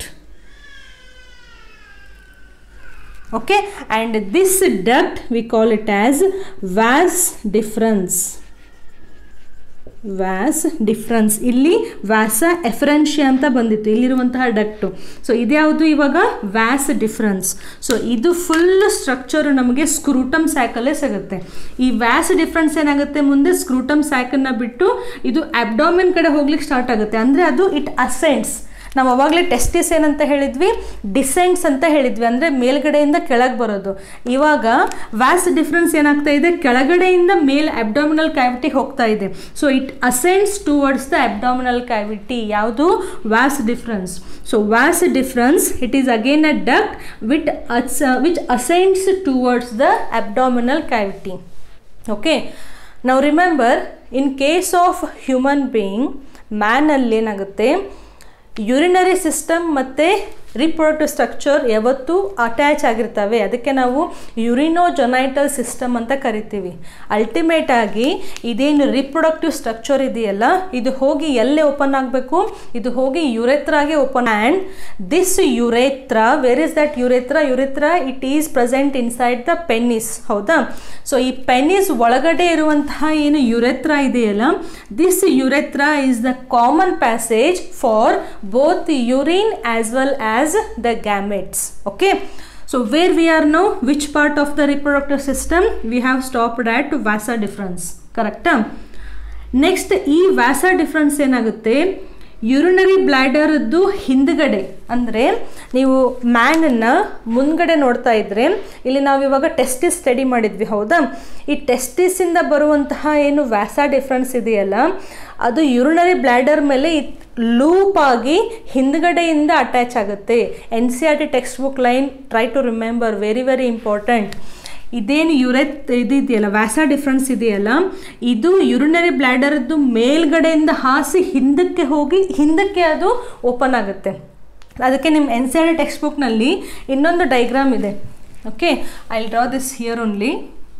okay and this duct we call it as vas difference vas deferens ಇಲ್ಲಿ ವ್ಯಾಸ ಎಫರೆನ್ಷಿಯಾ ಅಂತ ಬಂದಿತ್ತು ಇಲ್ಲಿರುವಂತಹ ಡಕ್ಟು ಸೊ ಇದ್ಯಾವುದು ಇವಾಗ ವ್ಯಾಸ್ ಡಿಫ್ರೆನ್ಸ್ ಸೊ ಇದು ಫುಲ್ ಸ್ಟ್ರಕ್ಚರ್ ನಮಗೆ ಸ್ಕ್ರೂಟಮ್ ಸ್ಯಾಕಲ್ಲೇ ಸಿಗುತ್ತೆ ಈ ವ್ಯಾಸ್ ಡಿಫ್ರೆನ್ಸ್ ಏನಾಗುತ್ತೆ ಮುಂದೆ ಸ್ಕ್ರೂಟಮ್ ಸ್ಯಾಕನ್ನು ಬಿಟ್ಟು ಇದು ಅಬ್ಡಾಮಿನ್ ಕಡೆ ಹೋಗ್ಲಿಕ್ಕೆ ಸ್ಟಾರ್ಟ್ ಆಗುತ್ತೆ ಅಂದರೆ ಅದು ಇಟ್ ಅಸೆಂಟ್ಸ್ ನಾವು ಅವಾಗಲೇ ಟೆಸ್ಟಿಸ್ ಏನಂತ ಹೇಳಿದ್ವಿ ಡಿಸೆಂಟ್ಸ್ ಅಂತ ಹೇಳಿದ್ವಿ ಅಂದರೆ ಮೇಲ್ಗಡೆಯಿಂದ ಕೆಳಗೆ ಬರೋದು ಇವಾಗ ವ್ಯಾಸ್ ಡಿಫ್ರೆನ್ಸ್ ಏನಾಗ್ತಾ ಇದೆ ಕೆಳಗಡೆಯಿಂದ ಮೇಲ್ ಅಬ್ಡಾಮಿನಲ್ ಕ್ಯಾವಿಟಿ ಹೋಗ್ತಾ ಇದೆ so it ascends towards the abdominal cavity ಯಾವುದು vas deferens so vas deferens it is again a duct with us which ascends towards the abdominal cavity okay ನಾವು remember in case of human being ಮ್ಯಾನಲ್ಲಿ ಏನಾಗುತ್ತೆ urinary system ಮತ್ತು reproductive structure ಯಾವತ್ತೂ attach ಆಗಿರ್ತವೆ ಅದಕ್ಕೆ ನಾವು ಯುರಿನೋಜೊನೈಟಲ್ system ಅಂತ ಕರಿತೀವಿ ಅಲ್ಟಿಮೇಟ್ ಆಗಿ ಇದೇನು ರಿಪ್ರೊಡಕ್ಟಿವ್ ಸ್ಟ್ರಕ್ಚರ್ ಇದೆಯಲ್ಲ ಇದು ಹೋಗಿ ಎಲ್ಲೇ ಓಪನ್ ಆಗಬೇಕು ಇದು ಹೋಗಿ ಯುರೆತ್ರಾಗೆ open and this urethra where is that urethra urethra it is present inside the penis ಹೌದಾ ಸೊ ಈ ಪೆನ್ನಿಸ್ ಒಳಗಡೆ ಇರುವಂತಹ ಏನು ಯುರೆತ್ರ ಇದೆಯಲ್ಲ this urethra is the common passage for both urine as well as the gametes okay So where we are now, which part of the reproductive system? We have stopped at vasa difference. ಕರೆಕ್ಟಾ next ಈ vas difference ಏನಾಗುತ್ತೆ urinary ಬ್ಲ್ಯಾಡರ್ದು ಹಿಂದ್ಗಡೆ ಅಂದರೆ ನೀವು ಮ್ಯಾನನ್ನು ಮುಂದ್ಗಡೆ ನೋಡ್ತಾ ಇದ್ದರೆ ಇಲ್ಲಿ ನಾವು ಇವಾಗ ಟೆಸ್ಟಿಸ್ ಸ್ಟಡಿ ಮಾಡಿದ್ವಿ ಹೌದಾ ಈ ಟೆಸ್ಟಿಸಿಂದ ಬರುವಂತಹ ಏನು ವ್ಯಾಸ ಡಿಫ್ರೆನ್ಸ್ ಇದೆಯಲ್ಲ ಅದು ಯುರಿನರಿ ಬ್ಲ್ಯಾಡರ್ ಮೇಲೆ ಲೂಪ್ ಆಗಿ ಹಿಂದ್ಗಡೆಯಿಂದ ಅಟ್ಯಾಚ್ ಆಗುತ್ತೆ N C R T textbook line try to remember very very important ಇದೇನು ಯುರೆತ್ ಇದಿದೆಯಲ್ಲ ವ್ಯಾಸ ಡಿಫ್ರೆನ್ಸ್ ಇದೆಯಲ್ಲ ಇದು ಯುರಿನರಿ ಬ್ಲ್ಯಾಡರ್ದು ಮೇಲ್ಗಡೆಯಿಂದ ಹಾಸಿ ಹಿಂದಕ್ಕೆ ಹೋಗಿ ಹಿಂದಕ್ಕೆ ಅದು ಓಪನ್ ಆಗುತ್ತೆ ಅದಕ್ಕೆ ನಿಮ್ಮ N C R T text ಬುಕ್ನಲ್ಲಿ ಇನ್ನೊಂದು ಡೈಗ್ರಾಮ್ ಇದೆ okay I draw this here only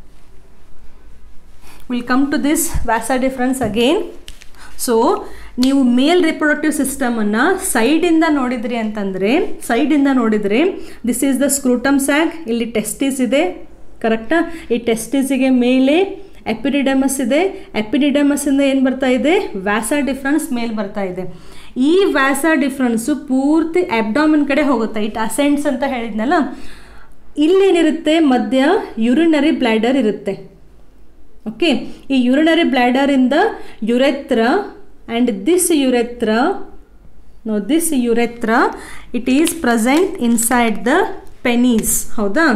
will come to this vas deferens again so ನೀವು ಮೇಲ್ ರಿಪ್ರೊಡಕ್ಟಿವ್ ಸಿಸ್ಟಮನ್ನು ಸೈಡಿಂದ ನೋಡಿದ್ರಿ ಅಂತಂದರೆ ಸೈಡಿಂದ ನೋಡಿದರೆ this is the scrotum sac ಇಲ್ಲಿ ಟೆಸ್ಟಿಸ್ ಇದೆ ಕರೆಕ್ಟಾ ಈ ಟೆಸ್ಟಿಸಿಗೆ ಮೇಲೆ ಎಪಿಡಿಡಮಸ್ ಇದೆ ಎಪಿಡಿಡಮಸ್ಸಿಂದ ಏನು ಬರ್ತಾ ಇದೆ ವ್ಯಾಸ ಡಿಫ್ರೆನ್ಸ್ ಮೇಲ್ ಬರ್ತಾ ಇದೆ ಈ ವ್ಯಾಸ ಡಿಫ್ರೆನ್ಸು ಪೂರ್ತಿ ಅಬ್ಡಾಮಿನ್ ಕಡೆ ಹೋಗುತ್ತೆ ಇಟ್ ಅಸೆಂಟ್ಸ್ ಅಂತ ಹೇಳಿದ್ನಲ್ಲ ಇಲ್ಲೇನಿರುತ್ತೆ ಮಧ್ಯ ಯುರಿನರಿ ಬ್ಲ್ಯಾಡರ್ ಇರುತ್ತೆ ಓಕೆ ಈ ಯುರಿನರಿ ಬ್ಲ್ಯಾಡರಿಂದ urethra and this urethra no this urethra it is present inside the penis ಹೌದಾ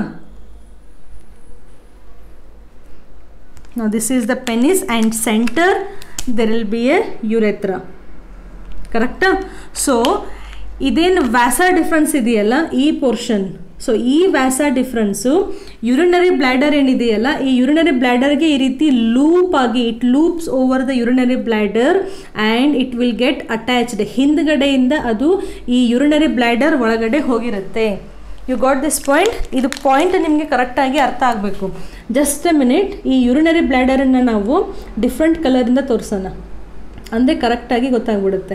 now this is the penis and center there will be a urethra ಕರೆಕ್ಟಾ ಸೊ ಇದೇನು ವ್ಯಾಸ ಡಿಫ್ರೆನ್ಸ್ ಇದೆಯಲ್ಲ ಈ portion so ಈ vas deferens urinary bladder ಏನಿದೆಯಲ್ಲ ಈ urinary ಬ್ಲ್ಯಾಡರ್ಗೆ ಈ ರೀತಿ ಲೂಪ್ ಆಗಿ it loops over the urinary bladder and it will get attached ಹಿಂದ್ಗಡೆಯಿಂದ ಅದು ಈ ಯುರಿನರಿ ಬ್ಲ್ಯಾಡರ್ ಒಳಗಡೆ ಹೋಗಿರುತ್ತೆ ಯು ಗಾಟ್ ದಿಸ್ ಪಾಯಿಂಟ್ ಇದು ಪಾಯಿಂಟ್ ನಿಮಗೆ ಕರೆಕ್ಟಾಗಿ ಅರ್ಥ ಆಗಬೇಕು ಜಸ್ಟ್ ಎ ಮಿನಿಟ್ ಈ ಯುರಿನರಿ ಬ್ಲ್ಯಾಡರನ್ನು ನಾವು ಡಿಫ್ರೆಂಟ್ ಕಲರಿಂದ ತೋರಿಸೋಣ ಅಂದರೆ ಕರೆಕ್ಟಾಗಿ ಗೊತ್ತಾಗ್ಬಿಡುತ್ತೆ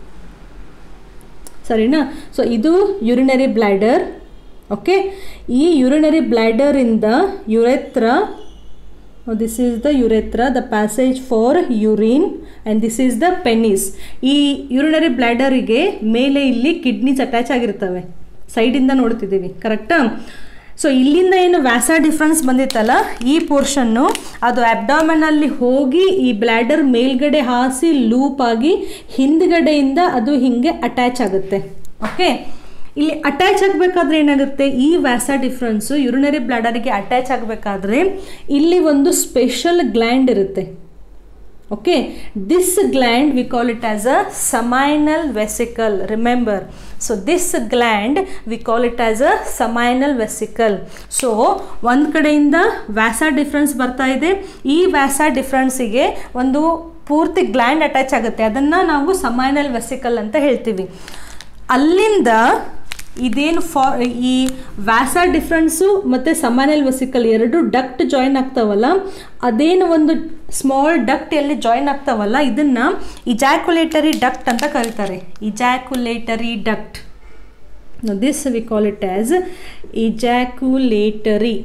ಸರಿನಾ ಸೊ ಇದು ಯುರಿನರಿ ಬ್ಲ್ಯಾಡರ್ ಓಕೆ ಈ ಯುರಿನರಿ ಬ್ಲ್ಯಾಡರಿಂದ urethra this is the urethra the passage for urine and this is the penis ಈ ಯುರಿನರಿ ಬ್ಲ್ಯಾಡರಿಗೆ ಮೇಲೆ ಇಲ್ಲಿ ಕಿಡ್ನೀಸ್ ಅಟ್ಯಾಚ್ ಆಗಿರ್ತವೆ ಸೈಡಿಂದ ನೋಡ್ತಿದ್ದೀವಿ ಕರೆಕ್ಟಾ ಸೊ ಇಲ್ಲಿಂದ ಏನು ವ್ಯಾಸ ಡಿಫ್ರೆನ್ಸ್ ಬಂದಿತ್ತಲ್ಲ ಈ ಪೋರ್ಷನ್ನು ಅದು ಅಬ್ಡಾಮನಲ್ಲಿ ಹೋಗಿ ಈ ಬ್ಲ್ಯಾಡರ್ ಮೇಲ್ಗಡೆ ಹಾಸಿ ಲೂಪ್ ಆಗಿ ಹಿಂದ್ಗಡೆಯಿಂದ ಅದು ಹಿಂಗೆ ಅಟ್ಯಾಚ್ ಆಗುತ್ತೆ ಓಕೆ ಇಲ್ಲಿ ಅಟ್ಯಾಚ್ ಆಗಬೇಕಾದ್ರೆ ಏನಾಗುತ್ತೆ ಈ ವ್ಯಾಸ ಡಿಫ್ರೆನ್ಸು ಯುರಿನರಿ ಬ್ಲ್ಯಾಡರಿಗೆ ಅಟ್ಯಾಚ್ ಆಗಬೇಕಾದ್ರೆ ಇಲ್ಲಿ ಒಂದು ಸ್ಪೆಷಲ್ ಗ್ಲ್ಯಾಂಡ್ ಇರುತ್ತೆ okay this gland we call it as a seminal vesicle remember so this gland we call it as a seminal vesicle so ಒಂದು ಕಡೆಯಿಂದ ವ್ಯಾಸ ಡಿಫ್ರೆನ್ಸ್ ಬರ್ತಾ ಇದೆ ಈ ವ್ಯಾಸ ಡಿಫ್ರೆನ್ಸಿಗೆ ಒಂದು ಪೂರ್ತಿ ಗ್ಲ್ಯಾಂಡ್ ಅಟ್ಯಾಚ್ ಆಗುತ್ತೆ ಅದನ್ನು ನಾವು ಸಮೈನಲ್ ವೆಸಿಕಲ್ ಅಂತ ಹೇಳ್ತೀವಿ ಅಲ್ಲಿಂದ ಇದೇನು ಫಾ ಈ ವ್ಯಾಸ ಡಿಫ್ರೆನ್ಸು ಮತ್ತು ಸಮಾನಲ್ ವೆಸಿಕಲ್ ಎರಡು ಡಕ್ಟ್ ಜಾಯಿನ್ ಆಗ್ತಾವಲ್ಲ ಅದೇನು ಒಂದು ಸ್ಮಾಲ್ ಡಕ್ಟ್ ಎಲ್ಲಿ ಜಾಯಿನ್ ಆಗ್ತಾವಲ್ಲ ಇದನ್ನು ಇಜಾಕ್ಯುಲೇಟರಿ ಡಕ್ಟ್ ಅಂತ ಕರೀತಾರೆ ejaculatory duct this we call it as ejaculatory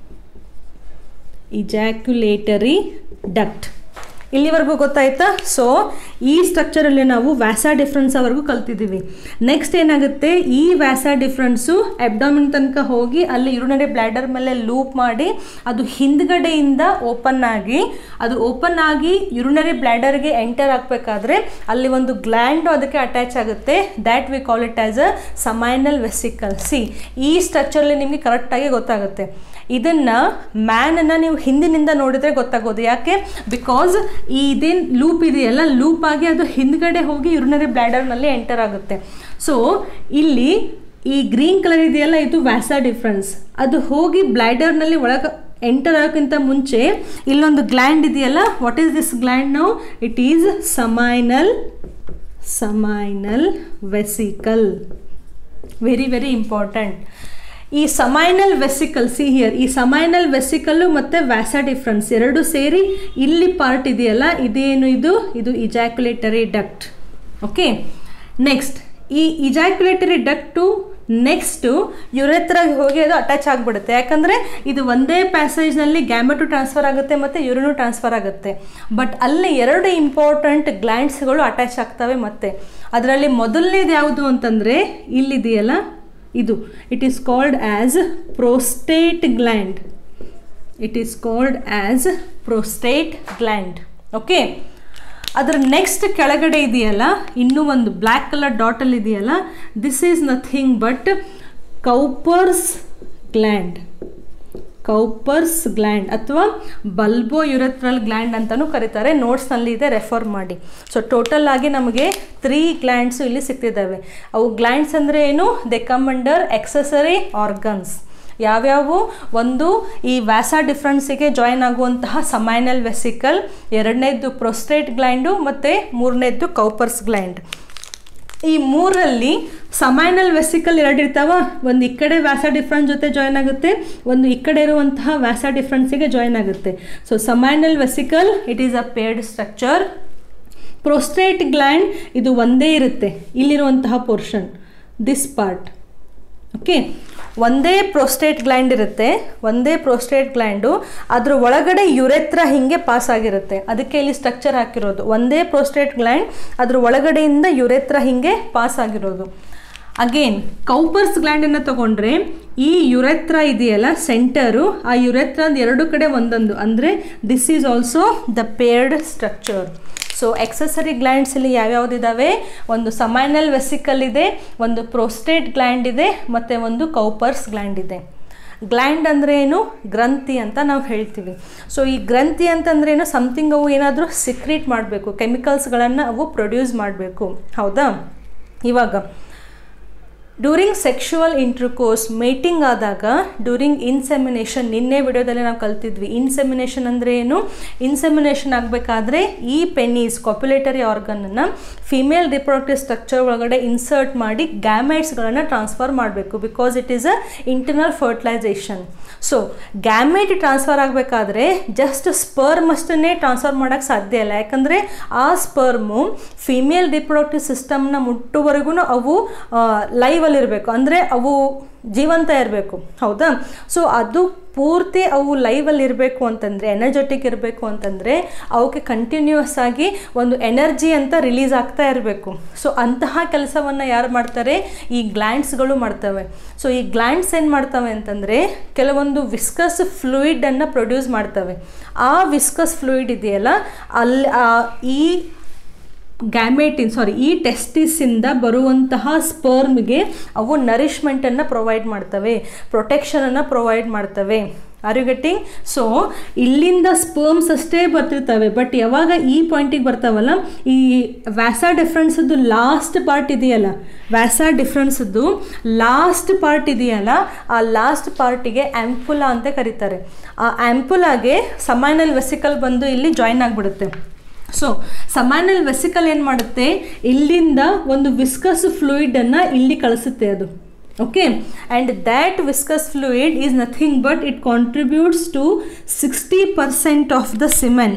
ejaculatory duct ಇಲ್ಲಿವರೆಗೂ ಗೊತ್ತಾಯ್ತಾ ಸೊ ಈ ಸ್ಟ್ರಕ್ಚರಲ್ಲಿ ನಾವು ವ್ಯಾಸ ಡಿಫ್ರೆನ್ಸ್ವರೆಗೂ ಕಲ್ತಿದ್ದೀವಿ ನೆಕ್ಸ್ಟ್ ಏನಾಗುತ್ತೆ ಈ ವ್ಯಾಸ ಡಿಫ್ರೆನ್ಸು ಅಬ್ಡಾಮಿನ್ ತನಕ ಹೋಗಿ ಅಲ್ಲಿ ಯುರಿನರಿ ಬ್ಲ್ಯಾಡರ್ ಮೇಲೆ ಲೂಪ್ ಮಾಡಿ ಅದು ಹಿಂದ್ಗಡೆಯಿಂದ ಓಪನ್ ಆಗಿ ಅದು ಓಪನ್ ಆಗಿ ಯುರಿನರಿ ಬ್ಲ್ಯಾಡರ್ಗೆ ಎಂಟರ್ ಆಗಬೇಕಾದ್ರೆ ಅಲ್ಲಿ ಒಂದು ಗ್ಲ್ಯಾಂಡು ಅದಕ್ಕೆ ಅಟ್ಯಾಚ್ ಆಗುತ್ತೆ that we call it as a seminal vesicle see ಈ ಸ್ಟ್ರಕ್ಚರಲ್ಲಿ ನಿಮಗೆ ಕರೆಕ್ಟಾಗಿ ಗೊತ್ತಾಗುತ್ತೆ ಇದನ್ನು ಮ್ಯಾನನ್ನು ನೀವು ಹಿಂದಿನಿಂದ ನೋಡಿದರೆ ಗೊತ್ತಾಗೋದು ಯಾಕೆ ಬಿಕಾಸ್ ಈ ಇದೇನು ಲೂಪ್ ಇದೆಯಲ್ಲ ಲೂಪ್ ಆಗಿ ಅದು ಹಿಂದ್ಗಡೆ ಹೋಗಿ ಯುರಿನರಿ ಬ್ಲ್ಯಾಡರ್ನಲ್ಲಿ ಎಂಟರ್ ಆಗುತ್ತೆ ಸೊ ಇಲ್ಲಿ ಈ ಗ್ರೀನ್ ಕಲರ್ ಇದೆಯಲ್ಲ ಇದು ವ್ಯಾಸ ಡಿಫ್ರೆನ್ಸ್ ಅದು ಹೋಗಿ ಬ್ಲ್ಯಾಡರ್ನಲ್ಲಿ ಒಳಗೆ ಎಂಟರ್ ಆಗೋಕ್ಕಿಂತ ಮುಂಚೆ ಇಲ್ಲೊಂದು ಗ್ಲ್ಯಾಂಡ್ ಇದೆಯಲ್ಲ ವಾಟ್ ಈಸ್ ದಿಸ್ ಗ್ಲ್ಯಾಂಡ್ ನಾವು it is seminal seminal vesicle very very important ಈ ಸಮೈನಲ್ ವೆಸಿಕಲ್ ಸಿ ಹಿಯರ್ ಈ ಸಮೈನಲ್ ವೆಸಿಕಲ್ಲು ಮತ್ತು ವ್ಯಾಸ ಡಿಫ್ರೆನ್ಸ್ ಎರಡು ಸೇರಿ ಇಲ್ಲಿ ಪಾರ್ಟ್ ಇದೆಯಲ್ಲ ಇದೇನು ಇದು ಇದು ಇಜಾಕ್ಯುಲೇಟರಿ ಡಕ್ಟ್ ಓಕೆ ನೆಕ್ಸ್ಟ್ ಈ ಇಜಾಕ್ಯುಲೇಟರಿ ಡಕ್ಟು ನೆಕ್ಸ್ಟು ಯುರೆತ್ರಾಗಿ ಹೋಗಿ ಅದು ಅಟ್ಯಾಚ್ ಆಗಿಬಿಡುತ್ತೆ ಯಾಕಂದರೆ ಇದು ಒಂದೇ ಪ್ಯಾಸೇಜ್ನಲ್ಲಿ ಗ್ಯಾಮೆಟು ಟ್ರಾನ್ಸ್ಫರ್ ಆಗುತ್ತೆ ಮತ್ತು ಯುರಿನು ಟ್ರಾನ್ಸ್ಫರ್ ಆಗುತ್ತೆ ಬಟ್ ಅಲ್ಲಿ ಎರಡು ಇಂಪಾರ್ಟೆಂಟ್ ಗ್ಲ್ಯಾಂಡ್ಸ್ಗಳು ಅಟ್ಯಾಚ್ ಆಗ್ತವೆ ಮತ್ತೆ ಅದರಲ್ಲಿ ಮೊದಲನೇದು ಯಾವುದು ಅಂತಂದರೆ ಇಲ್ಲಿದೆಯಲ್ಲ ಇದು it is called as prostate gland it is called as prostate gland okay ಅದರ ನೆಕ್ಸ್ಟ್ ಕೆಳಗಡೆ ಇದೆಯಲ್ಲ ಇನ್ನೂ ಒಂದು ಬ್ಲ್ಯಾಕ್ ಕಲರ್ ಡಾಟಲ್ಲಿ ಇದೆಯಲ್ಲ this is nothing but Cowper's gland Cowper's gland ಅಥವಾ ಬಲ್ಬೋ ಯುರೆಥ್ರಲ್ ಗ್ಲ್ಯಾಂಡ್ ಅಂತಲೂ ಕರೀತಾರೆ ನೋಟ್ಸ್ನಲ್ಲಿ ಇದೆ ರೆಫರ್ ಮಾಡಿ ಸೊ ಟೋಟಲ್ ಆಗಿ ನಮಗೆ ತ್ರೀ ಗ್ಲ್ಯಾಂಡ್ಸು ಇಲ್ಲಿ ಸಿಗ್ತಿದ್ದಾವೆ ಅವು ಗ್ಲ್ಯಾಂಡ್ಸ್ ಅಂದರೆ ಏನು they come under accessory organs ಯಾವ್ಯಾವು ಒಂದು ಈ ವ್ಯಾಸ ಡಿಫ್ರೆನ್ಸಿಗೆ ಜಾಯಿನ್ ಆಗುವಂತಹ ಸಮೈನಲ್ ವೆಸಿಕಲ್ ಎರಡನೇದ್ದು ಪ್ರೊಸ್ಟೇಟ್ ಗ್ಲ್ಯಾಂಡು ಮತ್ತು ಮೂರನೇದ್ದು ಕೌಪರ್ಸ್ ಗ್ಲ್ಯಾಂಡ್ ಈ ಮೂರಲ್ಲಿ ಸಮೈನಲ್ ವೆಸಿಕಲ್ ಎರಡು ಇರ್ತಾವ ಒಂದು ಈ ಕಡೆ ವ್ಯಾಸ ಡಿಫ್ರೆನ್ಸ್ ಜೊತೆ ಜಾಯ್ನ್ ಆಗುತ್ತೆ ಒಂದು ಈ ಕಡೆ ಇರುವಂತಹ ವ್ಯಾಸ ಡಿಫ್ರೆನ್ಸಿಗೆ ಜಾಯ್ನ್ ಆಗುತ್ತೆ so seminal vesicle it is a paired structure prostate gland ಇದು ಒಂದೇ ಇರುತ್ತೆ ಇಲ್ಲಿರುವಂತಹ ಪೋರ್ಷನ್ ದಿಸ್ ಪಾರ್ಟ್ ಓಕೆ ಒಂದೇ ಪ್ರೋಸ್ಟೇಟ್ ಗ್ಲ್ಯಾಂಡ್ ಇರುತ್ತೆ ಒಂದೇ ಪ್ರೋಸ್ಟೇಟ್ ಗ್ಲ್ಯಾಂಡು ಅದ್ರ ಒಳಗಡೆ ಯುರೆತ್ರ ಹಿಂಗೆ ಪಾಸ್ ಆಗಿರುತ್ತೆ ಅದಕ್ಕೆ ಇಲ್ಲಿ ಸ್ಟ್ರಕ್ಚರ್ ಹಾಕಿರೋದು ಒಂದೇ ಪ್ರೋಸ್ಟೇಟ್ ಗ್ಲ್ಯಾಂಡ್ ಅದ್ರ ಒಳಗಡೆಯಿಂದ ಯುರೆತ್ರ ಹಿಂಗೆ ಪಾಸ್ ಆಗಿರೋದು ಅಗೇನ್ ಕೌಪರ್ಸ್ ಗ್ಲ್ಯಾಂಡನ್ನು ತಗೊಂಡ್ರೆ ಈ ಯುರೆತ್ರ ಇದೆಯಲ್ಲ ಸೆಂಟರು ಆ ಯುರೆತ್ರ ಎರಡು ಕಡೆ ಒಂದೊಂದು ಅಂದರೆ this is also the paired structure so accessory ಗ್ಲ್ಯಾಂಡ್ಸಲ್ಲಿ ಯಾವ್ಯಾವುದಿದ್ದಾವೆ ಒಂದು ಸಮೈನಲ್ ವೆಸಿಕಲ್ ಇದೆ ಒಂದು ಪ್ರೋಸ್ಟೇಟ್ ಗ್ಲ್ಯಾಂಡ್ ಇದೆ ಮತ್ತು ಒಂದು ಕೌಪರ್ಸ್ ಗ್ಲ್ಯಾಂಡ್ ಇದೆ ಗ್ಲ್ಯಾಂಡ್ ಅಂದರೆ ಏನು ಗ್ರಂಥಿ ಅಂತ ನಾವು ಹೇಳ್ತೀವಿ ಸೊ ಈ ಗ್ರಂಥಿ ಅಂತಂದ್ರೆ ಏನು ಸಮಥಿಂಗ್ ಅವು ಏನಾದರೂ ಸಿಕ್ರೀಟ್ ಮಾಡಬೇಕು ಕೆಮಿಕಲ್ಸ್ಗಳನ್ನು ಅವು ಪ್ರೊಡ್ಯೂಸ್ ಮಾಡಬೇಕು ಹೌದಾ ಇವಾಗ ಡ್ಯೂರಿಂಗ್ ಸೆಕ್ಷುವಲ್ ಇಂಟ್ರಕೋರ್ಸ್ ಮೇಟಿಂಗ್ ಆದಾಗ ಡ್ಯೂರಿಂಗ್ ಇನ್ಸೆಮಿನೇಷನ್ ನಿನ್ನೆ ವಿಡಿಯೋದಲ್ಲಿ ನಾವು ಕಲ್ತಿದ್ವಿ ಇನ್ಸೆಮಿನೇಷನ್ ಅಂದರೆ ಏನು ಇನ್ಸೆಮಿನೇಷನ್ ಆಗಬೇಕಾದ್ರೆ ಈ ಪೆನ್ನೀಸ್ ಕಾಪ್ಯುಲೇಟರಿ ಆರ್ಗನನ್ನು ಫಿಮೇಲ್ ರಿಪ್ರೊಡಕ್ಟಿವ್ ಸ್ಟ್ರಕ್ಚರ್ ಒಳಗಡೆ ಇನ್ಸರ್ಟ್ ಮಾಡಿ ಗ್ಯಾಮೆಟ್ಸ್ಗಳನ್ನು ಟ್ರಾನ್ಸ್ಫರ್ ಮಾಡಬೇಕು because it is a internal fertilization so gamete transfer ಆಗಬೇಕಾದ್ರೆ ಜಸ್ಟ್ ಸ್ಪರ್ಮ್ ಅಷ್ಟನ್ನೇ ಟ್ರಾನ್ಸ್ಫರ್ ಮಾಡೋಕ್ಕೆ ಸಾಧ್ಯ ಇಲ್ಲ ಯಾಕಂದರೆ ಆ ಸ್ಪರ್ಮು ಫಿಮೇಲ್ ರಿಪ್ರೊಡಕ್ಟಿವ್ ಸಿಸ್ಟಮ್ನ ಮುಟ್ಟುವರೆಗೂ ಅವು ಲೈವಲ್ಲಿರಬೇಕು ಅಂದರೆ ಅವು ಜೀವಂತ ಇರಬೇಕು ಹೌದಾ ಸೊ ಅದು ಪೂರ್ತಿ ಅವು ಲೈವಲ್ಲಿ ಇರಬೇಕು ಅಂತಂದರೆ ಎನರ್ಜೆಟಿಕ್ ಇರಬೇಕು ಅಂತಂದರೆ ಅವಕ್ಕೆ ಕಂಟಿನ್ಯೂಸ್ ಆಗಿ ಒಂದು ಎನರ್ಜಿ ಅಂತ ರಿಲೀಸ್ ಆಗ್ತಾ ಇರಬೇಕು ಸೊ ಅಂತಹ ಕೆಲಸವನ್ನು ಯಾರು ಮಾಡ್ತಾರೆ ಈ ಗ್ಲ್ಯಾಂಡ್ಸ್ಗಳು ಮಾಡ್ತವೆ ಸೊ ಈ ಗ್ಲ್ಯಾಂಡ್ಸ್ ಏನು ಮಾಡ್ತವೆ ಅಂತಂದರೆ ಕೆಲವೊಂದು ವಿಸ್ಕಸ್ ಫ್ಲೂಯಿಡನ್ನು ಪ್ರೊಡ್ಯೂಸ್ ಮಾಡ್ತವೆ ಆ ವಿಸ್ಕಸ್ ಫ್ಲೂಯಿಡ್ ಇದೆಯಲ್ಲ ಅಲ್ಲಿ ಈ ಗ್ಯಾಮೇಟಿನ್ ಸಾರಿ ಈ ಟೆಸ್ಟಿಸಿಂದ ಬರುವಂತಹ ಸ್ಪರ್ಮ್ಗೆ ಅವು ನರಿಷ್ಮೆಂಟನ್ನು ಪ್ರೊವೈಡ್ ಮಾಡ್ತವೆ ಪ್ರೊಟೆಕ್ಷನನ್ನು ಪ್ರೊವೈಡ್ ಮಾಡ್ತವೆ ಆರ್ ಯು ಗೆಟ್ಟಿಂಗ್ ಸೊ ಇಲ್ಲಿಂದ ಸ್ಪರ್ಮ್ಸ್ ಅಷ್ಟೇ ಬರ್ತಿರ್ತವೆ ಬಟ್ ಯಾವಾಗ ಈ ಪಾಯಿಂಟಿಗೆ ಬರ್ತಾವಲ್ಲ ಈ ವ್ಯಾಸಾ ಡಿಫ್ರೆನ್ಸದ್ದು ಲಾಸ್ಟ್ ಪಾರ್ಟ್ ಇದೆಯಲ್ಲ ವ್ಯಾಸಾ ಡಿಫ್ರೆನ್ಸದ್ದು ಲಾಸ್ಟ್ ಪಾರ್ಟ್ ಇದೆಯಲ್ಲ ಆ ಲಾಸ್ಟ್ ಪಾರ್ಟಿಗೆ ಆ್ಯಂಪುಲಾ ಅಂತ ಕರೀತಾರೆ ಆ ಆ್ಯಂಪುಲಾಗೆ ಸಮಾನಲ್ ವೆಸಿಕಲ್ ಬಂದು ಇಲ್ಲಿ ಜಾಯಿನ್ ಆಗಿಬಿಡುತ್ತೆ ಸೊ ಸಮಾನಲ್ ವೆಸಿಕಲ್ ಏನು ಮಾಡುತ್ತೆ ಇಲ್ಲಿಂದ ಒಂದು ವಿಸ್ಕಸ್ ಫ್ಲೂಯಿಡನ್ನು ಇಲ್ಲಿ ಕಳಿಸುತ್ತೆ ಅದು okay and that viscous fluid is nothing but it contributes to sixty percent of the semen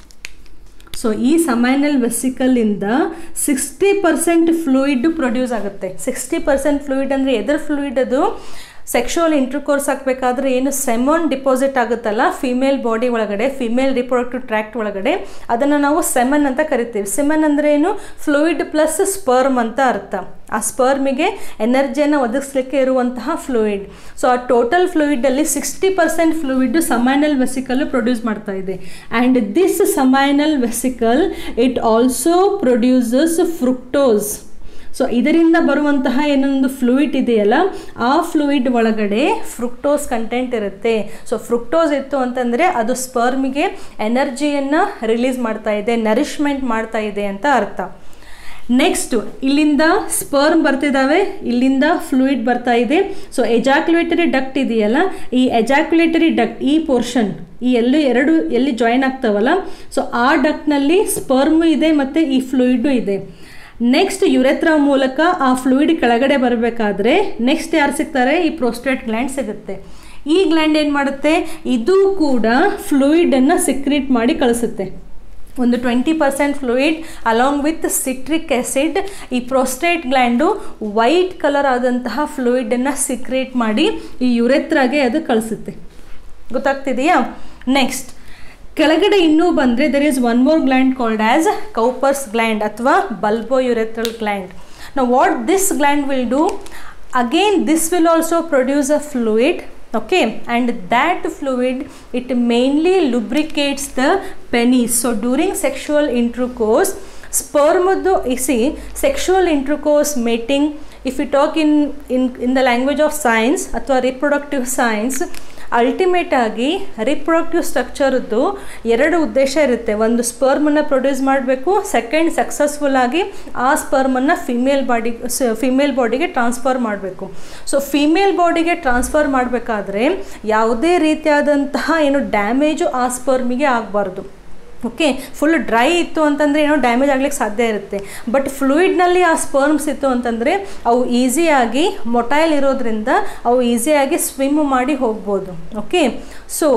so ಈ ಸಮೈನಲ್ ವೆಸಿಕಲಿಂದ ಸಿಕ್ಸ್ಟಿ ಪರ್ಸೆಂಟ್ ಫ್ಲೂಯಿಡ್ ಪ್ರೊಡ್ಯೂಸ್ ಆಗುತ್ತೆ ಸಿಕ್ಸ್ಟಿ ಪರ್ಸೆಂಟ್ ಫ್ಲೂಯಿಡ್ ಅಂದರೆ ಎದರ್ ಫ್ಲೂಯಿಡ್ ಅದು ಸೆಕ್ಷುವಲ್ ಇಂಟರ್ಕೋರ್ಸ್ ಆಗಬೇಕಾದ್ರೆ ಏನು ಸೆಮೋನ್ ಡಿಪಾಸಿಟ್ ಆಗುತ್ತಲ್ಲ female body ಒಳಗಡೆ female reproductive tract ಒಳಗಡೆ ಅದನ್ನು ನಾವು ಸೆಮನ್ ಅಂತ ಕರಿತೀವಿ ಸೆಮನ್ ಅಂದರೆ ಏನು ಫ್ಲೂಯಿಡ್ ಪ್ಲಸ್ ಸ್ಪರ್ಮ್ ಅಂತ ಅರ್ಥ ಆ ಸ್ಪರ್ಮಿಗೆ ಎನರ್ಜಿಯನ್ನು ಒದಗಿಸ್ಲಿಕ್ಕೆ ಇರುವಂತಹ ಫ್ಲೂಯಿಡ್ ಸೊ ಆ ಟೋಟಲ್ ಫ್ಲೂಯಿಡಲ್ಲಿ sixty percent fluid seminal vesicle produce ಮಾಡ್ತಾ ಇದೆ and this seminal vesicle it also produces fructose so ಇದರಿಂದ ಬರುವಂತಹ ಏನೊಂದು ಫ್ಲೂಯಿಡ್ ಇದೆಯಲ್ಲ ಆ ಫ್ಲೂಯಿಡ್ ಒಳಗಡೆ ಫ್ರುಕ್ಟೋಸ್ ಕಂಟೆಂಟ್ ಇರುತ್ತೆ ಸೊ ಫ್ರುಕ್ಟೋಸ್ ಇತ್ತು ಅಂತಂದರೆ ಅದು ಸ್ಪರ್ಮಿಗೆ ಎನರ್ಜಿಯನ್ನು ರಿಲೀಸ್ ಮಾಡ್ತಾ ಇದೆ ನರಿಷ್ಮೆಂಟ್ ಮಾಡ್ತಾ ಇದೆ ಅಂತ ಅರ್ಥ ನೆಕ್ಸ್ಟು ಇಲ್ಲಿಂದ ಸ್ಪರ್ಮ್ ಬರ್ತಿದ್ದಾವೆ ಇಲ್ಲಿಂದ ಫ್ಲೂಯಿಡ್ ಬರ್ತಾ ಇದೆ ಸೊ ಎಜಾಕ್ಯುಲೇಟರಿ ಡಕ್ಟ್ ಇದೆಯಲ್ಲ ಈ ಎಜಾಕ್ಯುಲೇಟರಿ ಡಕ್ಟ್ ಈ ಪೋರ್ಷನ್ ಈ ಎಲ್ಲೂ ಎರಡು ಎಲ್ಲಿ ಜಾಯಿನ್ ಆಗ್ತಾವಲ್ಲ ಸೊ ಆ ಡಕ್ಟ್ನಲ್ಲಿ ಸ್ಪರ್ಮು ಇದೆ ಮತ್ತು ಈ ಫ್ಲೂಯಿಡು ಇದೆ ನೆಕ್ಸ್ಟ್ ಯುರೆತ್ರ ಮೂಲಕ ಆ ಫ್ಲೂಯಿಡ್ ಕೆಳಗಡೆ ಬರಬೇಕಾದ್ರೆ ನೆಕ್ಸ್ಟ್ ಯಾರು ಸಿಗ್ತಾರೆ ಈ ಪ್ರೋಸ್ಟೇಟ್ ಗ್ಲ್ಯಾಂಡ್ ಸಿಗುತ್ತೆ ಈ ಗ್ಲ್ಯಾಂಡ್ ಏನು ಮಾಡುತ್ತೆ ಇದು ಕೂಡ ಫ್ಲೂಯಿಡನ್ನು ಸಿಕ್ರೀಟ್ ಮಾಡಿ ಕಳಿಸುತ್ತೆ ಒಂದು twenty percent fluid along with citric acid ಈ ಪ್ರೋಸ್ಟೇಟ್ ಗ್ಲ್ಯಾಂಡು ವೈಟ್ ಕಲರ್ ಆದಂತಹ ಫ್ಲೂಯಿಡನ್ನು ಸಿಕ್ರೇಟ್ ಮಾಡಿ ಈ ಯುರೆತ್ರಾಗೆ ಅದು ಕಳಿಸುತ್ತೆ ಗೊತ್ತಾಗ್ತಿದೆಯಾ ನೆಕ್ಸ್ಟ್ ಕೆಳಗಡೆ ಇನ್ನೂ ಬಂದರೆ there is one more gland called as Cowper's gland ಅಥವಾ ಬಲ್ಬೋ ಯುರೆಥ್ರಲ್ ಗ್ಲ್ಯಾಂಡ್ ನಾವು what this gland will do again this will also produce a fluid okay and that fluid it mainly lubricates the penis so during sexual intercourse sperm you see sexual intercourse mating if we talk in in in the language of science ಅಥವಾ reproductive science ultimate ಆಗಿ reproductive ಸ್ಟ್ರಕ್ಚರ್ದು ಎರಡು ಉದ್ದೇಶ ಇರುತ್ತೆ ಒಂದು ಸ್ಪರ್ಮನ್ನು produce ಮಾಡಬೇಕು second successful ಆಗಿ ಆ ಸ್ಪರ್ಮನ್ನು ಫಿಮೇಲ್ ಬಾಡಿ ಫಿಮೇಲ್ ಬಾಡಿಗೆ ಟ್ರಾನ್ಸ್ಫರ್ ಮಾಡಬೇಕು ಸೊ ಫಿಮೇಲ್ ಬಾಡಿಗೆ ಟ್ರಾನ್ಸ್ಫರ್ ಮಾಡಬೇಕಾದ್ರೆ ಯಾವುದೇ ರೀತಿಯಾದಂತಹ ಏನು ಡ್ಯಾಮೇಜು ಆ ಸ್ಪರ್ಮಿಗೆ ಆಗಬಾರ್ದು ಓಕೆ ಫುಲ್ ಡ್ರೈ ಇತ್ತು ಅಂತಂದರೆ ಏನೋ ಡ್ಯಾಮೇಜ್ ಆಗ್ಲಿಕ್ಕೆ ಸಾಧ್ಯ ಇರುತ್ತೆ ಬಟ್ ಫ್ಲೂಯಿಡ್ನಲ್ಲಿ ಆ ಸ್ಪರ್ಮ್ಸ್ ಇತ್ತು ಅಂತಂದರೆ ಅವು ಈಸಿಯಾಗಿ ಮೊಟೈಲ್ ಇರೋದ್ರಿಂದ ಅವು ಈಸಿಯಾಗಿ ಸ್ವಿಮ್ ಮಾಡಿ ಹೋಗ್ಬೋದು ಓಕೆ ಸೊ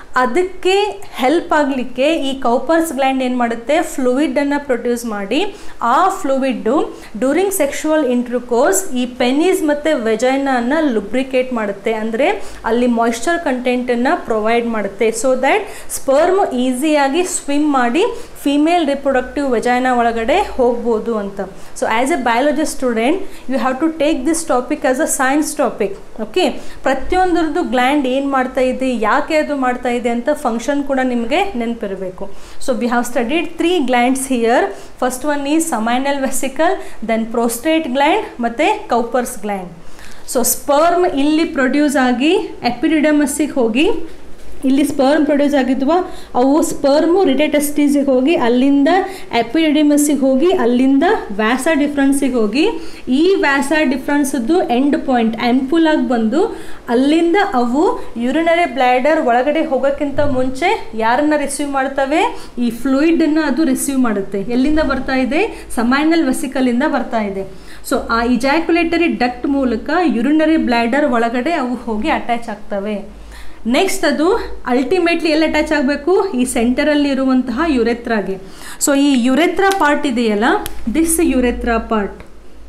ಅದಕ್ಕೆ ಹೆಲ್ಪ್ ಆಗಲಿಕ್ಕೆ ಈ ಕೌಪರ್ಸ್ ಗ್ಲ್ಯಾಂಡ್ ಏನು ಮಾಡುತ್ತೆ ಫ್ಲೂಯಿಡನ್ನು ಪ್ರೊಡ್ಯೂಸ್ ಮಾಡಿ ಆ ಫ್ಲೂಯಿಡ್ಡು ಡ್ಯೂರಿಂಗ್ ಸೆಕ್ಷುವಲ್ ಇಂಟ್ರಕೋರ್ಸ್ ಈ ಪೆನೀಸ್ ಮತ್ತು ವೆಜೈನನ್ನು ಲುಬ್ರಿಕೇಟ್ ಮಾಡುತ್ತೆ ಅಂದರೆ ಅಲ್ಲಿ ಮಾಯ್ಶ್ಚರ್ ಕಂಟೆಂಟನ್ನು ಪ್ರೊವೈಡ್ ಮಾಡುತ್ತೆ ಸೊ ದ್ಯಾಟ್ ಸ್ಪರ್ಮ್ ಈಸಿಯಾಗಿ ಸ್ವಿಮ್ ಮಾಡಿ ಫಿಮೇಲ್ ರಿಪ್ರೊಡಕ್ಟಿವ್ ವೆಜೈನ ಒಳಗಡೆ ಹೋಗ್ಬೋದು ಅಂತ so as a biology student you have to take this topic as a science topic okay ಪ್ರತಿಯೊಂದರದ್ದು ಗ್ಲ್ಯಾಂಡ್ ಏನು ಮಾಡ್ತಾ ಇದೆ ಯಾಕೆ ಅದು ಮಾಡ್ತಾ ಇದೆ ಅಂತ ಫಂಕ್ಷನ್ ಕೂಡ ನಿಮಗೆ ನೆನಪಿರಬೇಕು so we have studied three glands here first one is seminal vesicle then prostate gland ಮತ್ತು ಕೌಪರ್ಸ್ ಗ್ಲ್ಯಾಂಡ್ ಸೊ ಸ್ಪರ್ಮ್ ಇಲ್ಲಿ ಪ್ರೊಡ್ಯೂಸ್ ಆಗಿ ಎಪಿಡಿಡಮಸ್ಸಿಗೆ ಹೋಗಿ ಇಲ್ಲಿ ಸ್ಪರ್ಮ್ ಪ್ರೊಡ್ಯೂಸ್ ಆಗಿದ್ವ ಅವು ಸ್ಪರ್ಮು ರಿಟೇಟಸ್ಟೀಸಿಗೆ ಹೋಗಿ ಅಲ್ಲಿಂದ ಎಪಿಡಿಮಸ್ಸಿಗೆ ಹೋಗಿ ಅಲ್ಲಿಂದ ವ್ಯಾಸ ಡಿಫ್ರೆನ್ಸಿಗೆ ಹೋಗಿ ಈ ವ್ಯಾಸ ಡಿಫ್ರೆನ್ಸದ್ದು ಎಂಡ್ ಪಾಯಿಂಟ್ ಆ್ಯಂಪುಲ್ ಆಗಿ ಬಂದು ಅಲ್ಲಿಂದ ಅವು ಯುರಿನರಿ ಬ್ಲ್ಯಾಡರ್ ಒಳಗಡೆ ಹೋಗೋಕ್ಕಿಂತ ಮುಂಚೆ ಯಾರನ್ನ ರಿಸೀವ್ ಮಾಡ್ತವೆ ಈ ಫ್ಲೂಯಿಡನ್ನು ಅದು ರಿಸೀವ್ ಮಾಡುತ್ತೆ ಎಲ್ಲಿಂದ ಬರ್ತಾ ಇದೆ ಸಮೈನಲ್ ವೆಸಿಕಲಿಂದ ಬರ್ತಾ ಇದೆ ಸೊ ಆ ಇಜಾಕ್ಯುಲೇಟರಿ ಡಕ್ಟ್ ಮೂಲಕ ಯುರಿನರಿ ಬ್ಲ್ಯಾಡರ್ ಒಳಗಡೆ ಅವು ಹೋಗಿ ಅಟ್ಯಾಚ್ ಆಗ್ತವೆ ನೆಕ್ಸ್ಟ್ ಅದು ಅಲ್ಟಿಮೇಟ್ಲಿ ಎಲ್ಲಿ ಅಟ್ಯಾಚ್ ಆಗಬೇಕು ಈ ಸೆಂಟರಲ್ಲಿ ಇರುವಂತಹ ಯುರೆತ್ರಾಗೆ ಸೊ ಈ ಯುರೆತ್ರಾ ಪಾರ್ಟ್ ಇದೆಯಲ್ಲ this urethra part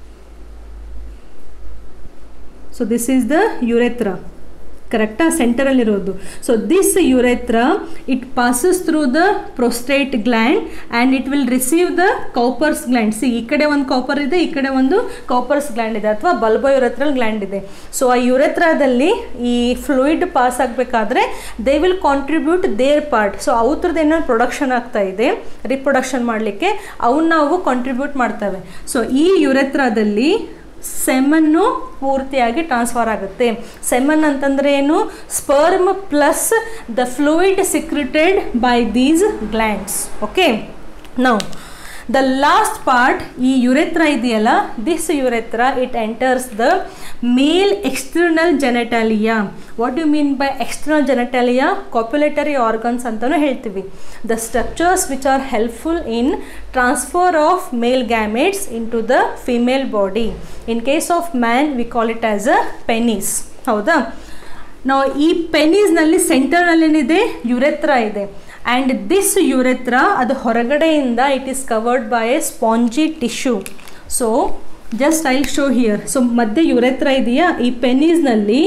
so this is the urethra ಕರೆಕ್ಟಾ ಸೆಂಟರಲ್ಲಿರೋದು so this urethra it passes through the prostate gland and it will receive the Cowper's gland see ಈ ಕಡೆ ಒಂದು ಕೌಪರ್ ಇದೆ ಈ ಕಡೆ ಒಂದು ಕೌಪರ್ಸ್ ಗ್ಲ್ಯಾಂಡ್ ಇದೆ ಅಥವಾ ಬಲ್ಬೋ ಯುರೆತ್ರಲ್ ಗ್ಲ್ಯಾಂಡ್ ಇದೆ ಸೊ ಆ ಯುರೆತ್ರಾದಲ್ಲಿ ಈ ಫ್ಲೂಯಿಡ್ ಪಾಸ್ ಆಗಬೇಕಾದ್ರೆ they will contribute their part so ಅವ್ರದ್ದು ಏನೋ ಪ್ರೊಡಕ್ಷನ್ ಆಗ್ತಾ ಇದೆ ರಿಪ್ರೊಡಕ್ಷನ್ ಮಾಡಲಿಕ್ಕೆ ಅವನ್ನ ನಾವು ಕಾಂಟ್ರಿಬ್ಯೂಟ್ ಮಾಡ್ತವೆ ಸೊ ಈ ಯುರೆತ್ರಾದಲ್ಲಿ ಸೆಮನ್ನು ಪೂರ್ತಿಯಾಗಿ ಟ್ರಾನ್ಸ್ಫರ್ ಆಗುತ್ತೆ ಸೆಮನ್ ಅಂತಂದರೆ ಏನು sperm plus the fluid secreted by these glands okay ನಾವು ದ ಲಾಸ್ಟ್ ಪಾರ್ಟ್ ಈ ಯುರೆತ್ರ ಇದೆಯಲ್ಲ this urethra it enters the male external genitalia what you mean by external genitalia copulatory organs ಅಂತಲೂ ಹೇಳ್ತೀವಿ the structures which are helpful in transfer of male gametes into the female body in case of man we call it as a penis ಹೌದಾ ನಾವು ಈ ಪೆನೀಸ್ನಲ್ಲಿ ಸೆಂಟರ್ನಲ್ಲಿ ಏನಿದೆ ಯುರೆತ್ರ ಇದೆ and this urethra ಅದು ಹೊರಗಡೆಯಿಂದ it is covered by a spongy tissue so just I show here so ಮಧ್ಯೆ urethra ಇದೆಯಾ ಈ ಪೆನೀಸ್ನಲ್ಲಿ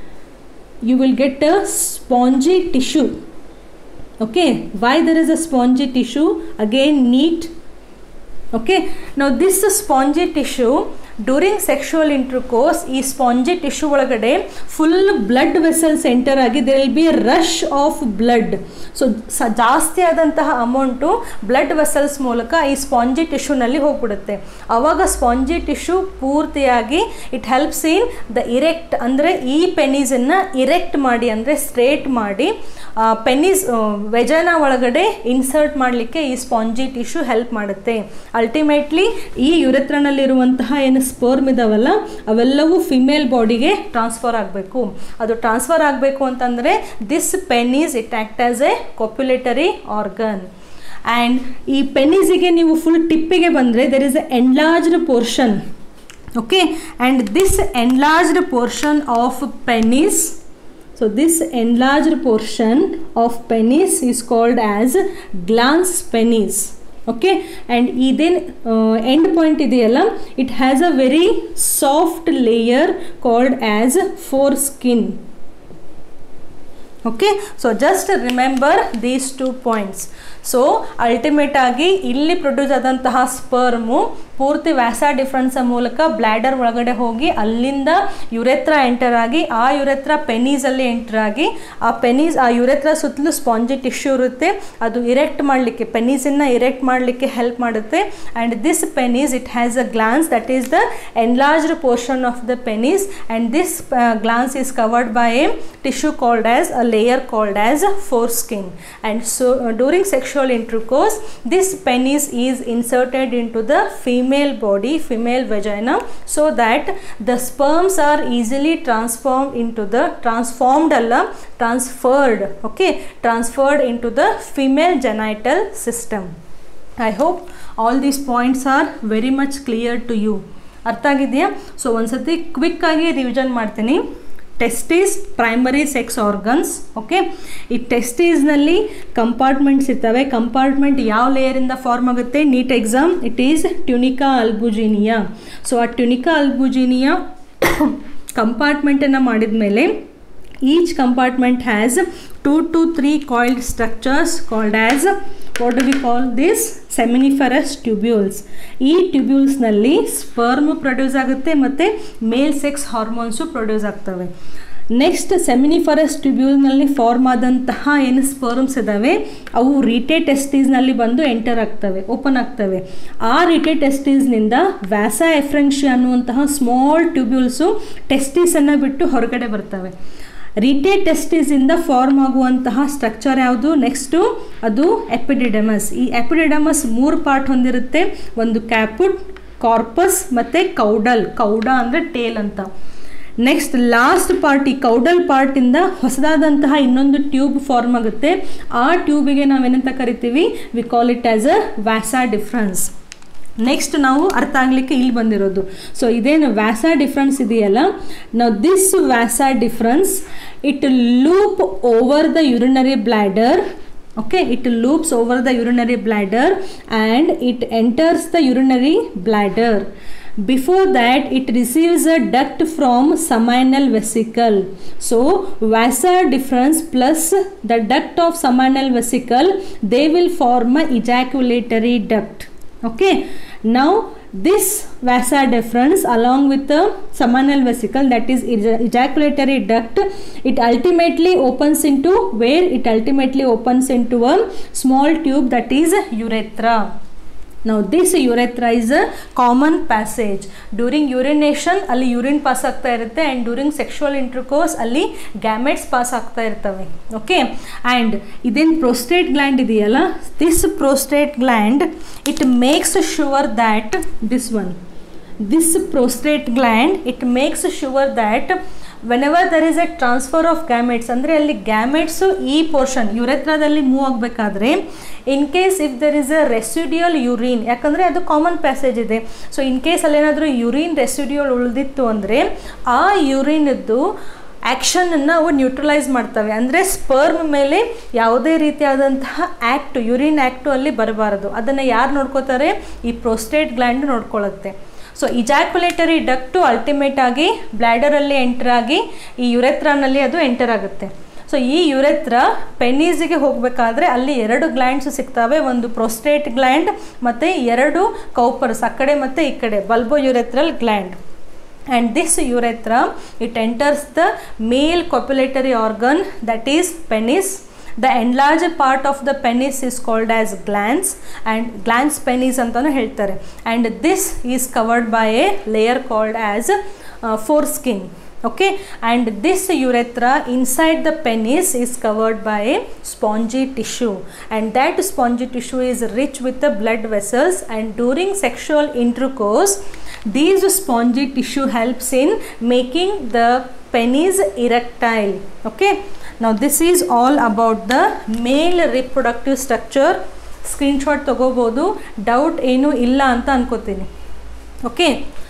you will get a spongy tissue okay why there is a spongy tissue again neat okay now this spongy tissue during sexual intercourse ಈ spongy tissue ಒಳಗಡೆ full blood vessels enter ಆಗಿ there will be rush of blood so ಸ ಜಾಸ್ತಿ ಆದಂತಹ amount blood vessels ಮೂಲಕ ಈ spongy ಟಿಶ್ಯೂನಲ್ಲಿ ಹೋಗ್ಬಿಡುತ್ತೆ ಆವಾಗ ಸ್ಪಾಂಜಿ ಟಿಶ್ಯೂ ಪೂರ್ತಿಯಾಗಿ it helps in the erect ಅಂದರೆ ಈ ಪೆನೀಸನ್ನು ಇರೆಕ್ಟ್ ಮಾಡಿ ಅಂದರೆ ಸ್ಟ್ರೇಟ್ ಮಾಡಿ ಪೆನೀಸ್ ವೆಜನ ಒಳಗಡೆ ಇನ್ಸರ್ಟ್ ಮಾಡಲಿಕ್ಕೆ ಈ ಸ್ಪಾಂಜಿ ಟಿಶ್ಯೂ ಹೆಲ್ಪ್ ಮಾಡುತ್ತೆ ಅಲ್ಟಿಮೇಟ್ಲಿ ಈ ಯುರೆತ್ರನಲ್ಲಿರುವಂತಹ ಏನು ಸ್ಪರ್ಮ್ ಇದಾವಲ್ಲ ಅವೆಲ್ಲವೂ ಫಿಮೇಲ್ ಬಾಡಿಗೆ ಟ್ರಾನ್ಸ್ಫರ್ ಆಗಬೇಕು ಅದು ಟ್ರಾನ್ಸ್ಫರ್ ಆಗಬೇಕು ಅಂತಂದರೆ this penis it act as a copulatory organ and ಈ ಪೆನೀಸಿಗೆ ನೀವು ಫುಲ್ ಟಿಪ್ಪಿಗೆ ಬಂದರೆ there is a enlarged portion okay and this enlarged portion of penis So this enlarged portion of penis is called as glans penis. Okay, and then uh, end point ಇದೆಯಲ್ಲ it has a very soft layer called as foreskin. Okay so just remember these two points so ultimate ಆಗಿ ಇಲ್ಲಿ produce ಆದಂತಹ sperm ಪೂರ್ತಿ ವ್ಯಾಸ difference ಮೂಲಕ bladder ಒಳಗಡೆ ಹೋಗಿ ಅಲ್ಲಿಂದ ಯುರೆತ್ರ enter ಆಗಿ ಆ ಯುರೆತ್ರ ಪೆನೀಸಲ್ಲಿ ಎಂಟರ್ ಆಗಿ ಆ ಪೆನೀಸ್ ಆ ಯುರೆತ್ರ ಸುತ್ತಲೂ ಸ್ಪಾಂಜಿ ಟಿಶ್ಯೂ ಇರುತ್ತೆ ಅದು ಇರೆಕ್ಟ್ ಮಾಡಲಿಕ್ಕೆ ಪೆನೀಸನ್ನು ಇರೆಕ್ಟ್ ಮಾಡಲಿಕ್ಕೆ ಹೆಲ್ಪ್ ಮಾಡುತ್ತೆ and this penis it has a glans that is the enlarged portion of the penis and this glans is covered by a tissue called as a layer called as foreskin and so uh, during sexual intercourse this penis is inserted into the female body female vagina so that the sperms are easily transformed into the transformed alla transferred okay transferred into the female genital system i hope all these points are very much clear to you ಅರ್ಥ ಆಗಿದೆಯಾ so ಒಂದ್ಸತಿ ಕ್ವಿಕ್ಕಾಗಿ revision ಮಾಡ್ತೀನಿ testis primary sex organs okay ಈ ಟೆಸ್ಟೀಸ್ನಲ್ಲಿ compartments ಇರ್ತವೆ compartment ಯಾವ ಲೇಯರಿಂದ ಫಾರ್ಮ್ ಆಗುತ್ತೆ NEET exam it is tunica albuginea so ಆ ಟ್ಯುನಿಕಾ ಅಲ್ಬುಜಿನಿಯಾ ಕಂಪಾರ್ಟ್ಮೆಂಟನ್ನು ಮಾಡಿದ ಮೇಲೆ each compartment has two to three coiled structures called as what do we call this seminiferous tubules ಈ ಟ್ಯೂಬ್ಯೂಲ್ಸ್ನಲ್ಲಿ ಸ್ಪರ್ಮ್ ಪ್ರೊಡ್ಯೂಸ್ ಆಗುತ್ತೆ ಮತ್ತು ಮೇಲ್ ಸೆಕ್ಸ್ ಹಾರ್ಮೋನ್ಸು ಪ್ರೊಡ್ಯೂಸ್ ಆಗ್ತವೆ next seminiferous ಟ್ಯೂಬ್ಯೂಲ್ನಲ್ಲಿ ಫಾರ್ಮ್ ಆದಂತಹ ಏನು ಸ್ಪರ್ಮ್ಸ್ ಇದ್ದಾವೆ ಅವು ರಿಟೇ ಟೆಸ್ಟೀಸ್ನಲ್ಲಿ ಬಂದು ಎಂಟರ್ ಆಗ್ತವೆ ಓಪನ್ ಆಗ್ತವೆ ಆ ರಿಟೇ ಟೆಸ್ಟೀಸ್ನಿಂದ ವ್ಯಾಸಾ ಎಫ್ರೆನ್ಷಿ ಅನ್ನುವಂತಹ ಸ್ಮಾಲ್ ಟ್ಯೂಬ್ಯೂಲ್ಸು ಟೆಸ್ಟೀಸನ್ನು ಬಿಟ್ಟು ಹೊರಗಡೆ ಬರ್ತವೆ ರಿಟೇ ಟೆಸ್ಟಿಸಿಂದ ಫಾರ್ಮ್ ಆಗುವಂತಹ ಸ್ಟ್ರಕ್ಚರ್ ಯಾವುದು ನೆಕ್ಸ್ಟು ಅದು ಎಪಿಡಿಡಮಸ್ ಈ ಎಪಿಡಿಡಮಸ್ ಮೂರು ಪಾರ್ಟ್ ಹೊಂದಿರುತ್ತೆ ಒಂದು ಕ್ಯಾಪುಟ್ ಕಾರ್ಪಸ್ ಮತ್ತು ಕೌಡಲ್ ಕೌಡ ಅಂದರೆ ಟೇಲ್ ಅಂತ ನೆಕ್ಸ್ಟ್ ಲಾಸ್ಟ್ ಪಾರ್ಟ್ ಈ ಕೌಡಲ್ ಪಾರ್ಟಿಂದ ಹೊಸದಾದಂತಹ ಇನ್ನೊಂದು ಟ್ಯೂಬ್ ಫಾರ್ಮ್ ಆಗುತ್ತೆ ಆ ಟ್ಯೂಬಿಗೆ ನಾವೇನಂತ ಕರಿತೀವಿ we call it as a vasa deferens next ನಾವು ಅರ್ಥ ಆಗಲಿಕ್ಕೆ ಇಲ್ಲಿ ಬಂದಿರೋದು ಸೊ ಇದೇನು ವ್ಯಾಸಾ ಡಿಫ್ರೆನ್ಸ್ ಇದೆಯಲ್ಲ ನಾವು this vasa deferens it loop over the urinary bladder okay it loops over the urinary bladder and it enters the urinary bladder before that it receives a duct from seminal vesicle so vasa difference plus the duct of seminal vesicle they will form a ejaculatory duct okay now this vasa deferens along with the seminal vesicle that is ejaculatory duct it ultimately opens into where it ultimately opens into a small tube that is urethra now this urethra is a common passage during urination ಅಲ್ಲಿ urine pass ಆಗ್ತಾ ಇರುತ್ತೆ and during sexual intercourse ಅಲ್ಲಿ gametes pass ಆಗ್ತಾ ಇರ್ತವೆ okay and ಇದೇನು prostate gland ಇದೆಯಲ್ಲ this prostate gland it makes sure that this one this prostate gland it makes sure that whenever there is a transfer of gametes ಅಂದರೆ ಅಲ್ಲಿ gametes ಈ portion ಯುರೆತ್ರಾದಲ್ಲಿ move ಆಗಬೇಕಾದ್ರೆ in case if there is a residual urine ಯಾಕಂದರೆ ಅದು common passage ಇದೆ so in case ಅಲ್ಲೇನಾದರೂ urine residual ಉಳಿದಿತ್ತು ಅಂದರೆ ಆ ಯುರಿನದ್ದು ಆ್ಯಕ್ಷನನ್ನು ಅವು ನ್ಯೂಟ್ರಲೈಸ್ ಮಾಡ್ತವೆ ಅಂದರೆ ಸ್ಪರ್ಮ್ ಮೇಲೆ ಯಾವುದೇ ರೀತಿಯಾದಂತಹ ಆ್ಯಕ್ಟು ಯುರಿನ್ ಆ್ಯಕ್ಟು ಅಲ್ಲಿ ಬರಬಾರದು ಅದನ್ನು ಯಾರು ನೋಡ್ಕೋತಾರೆ ಈ ಪ್ರೋಸ್ಟೇಟ್ ಗ್ಲ್ಯಾಂಡ್ ನೋಡ್ಕೊಳ್ಳುತ್ತೆ ಸೊ ಇಜಾಕ್ಯುಲೇಟರಿ ಡಕ್ಟು ಅಲ್ಟಿಮೇಟ್ ಆಗಿ ಬ್ಲ್ಯಾಡರಲ್ಲಿ ಎಂಟರ್ ಆಗಿ ಈ ಯುರೆತ್ರಾನಲ್ಲಿ ಅದು ಎಂಟರ್ ಆಗುತ್ತೆ ಸೊ ಈ ಯುರೆತ್ರ ಪೆನ್ನೀಸಿಗೆ ಹೋಗಬೇಕಾದ್ರೆ ಅಲ್ಲಿ ಎರಡು ಗ್ಲ್ಯಾಂಡ್ಸ್ ಸಿಗ್ತವೆ ಒಂದು ಪ್ರೊಸ್ಟೇಟ್ ಗ್ಲ್ಯಾಂಡ್ ಮತ್ತು ಎರಡು ಕೌಪರ್ಸ್ ಆ ಕಡೆ ಮತ್ತು ಈ ಕಡೆ bulbourethral gland and this urethra it enters the male copulatory organ that is penis the enlarged part of the penis is called as glans and glans penis ಅಂತಾನು ಹೇಳ್ತಾರೆ and this is covered by a layer called as uh, foreskin okay and this urethra inside the penis is covered by a spongy tissue and that spongy tissue is rich with the blood vessels and during sexual intercourse these spongy tissue helps in making the penis erectile okay now this is all about the male reproductive structure screenshot ತಗೋಬೋದು doubt ಏನೂ ಇಲ್ಲ ಅಂತ ಅನ್ಕೋತೀನಿ okay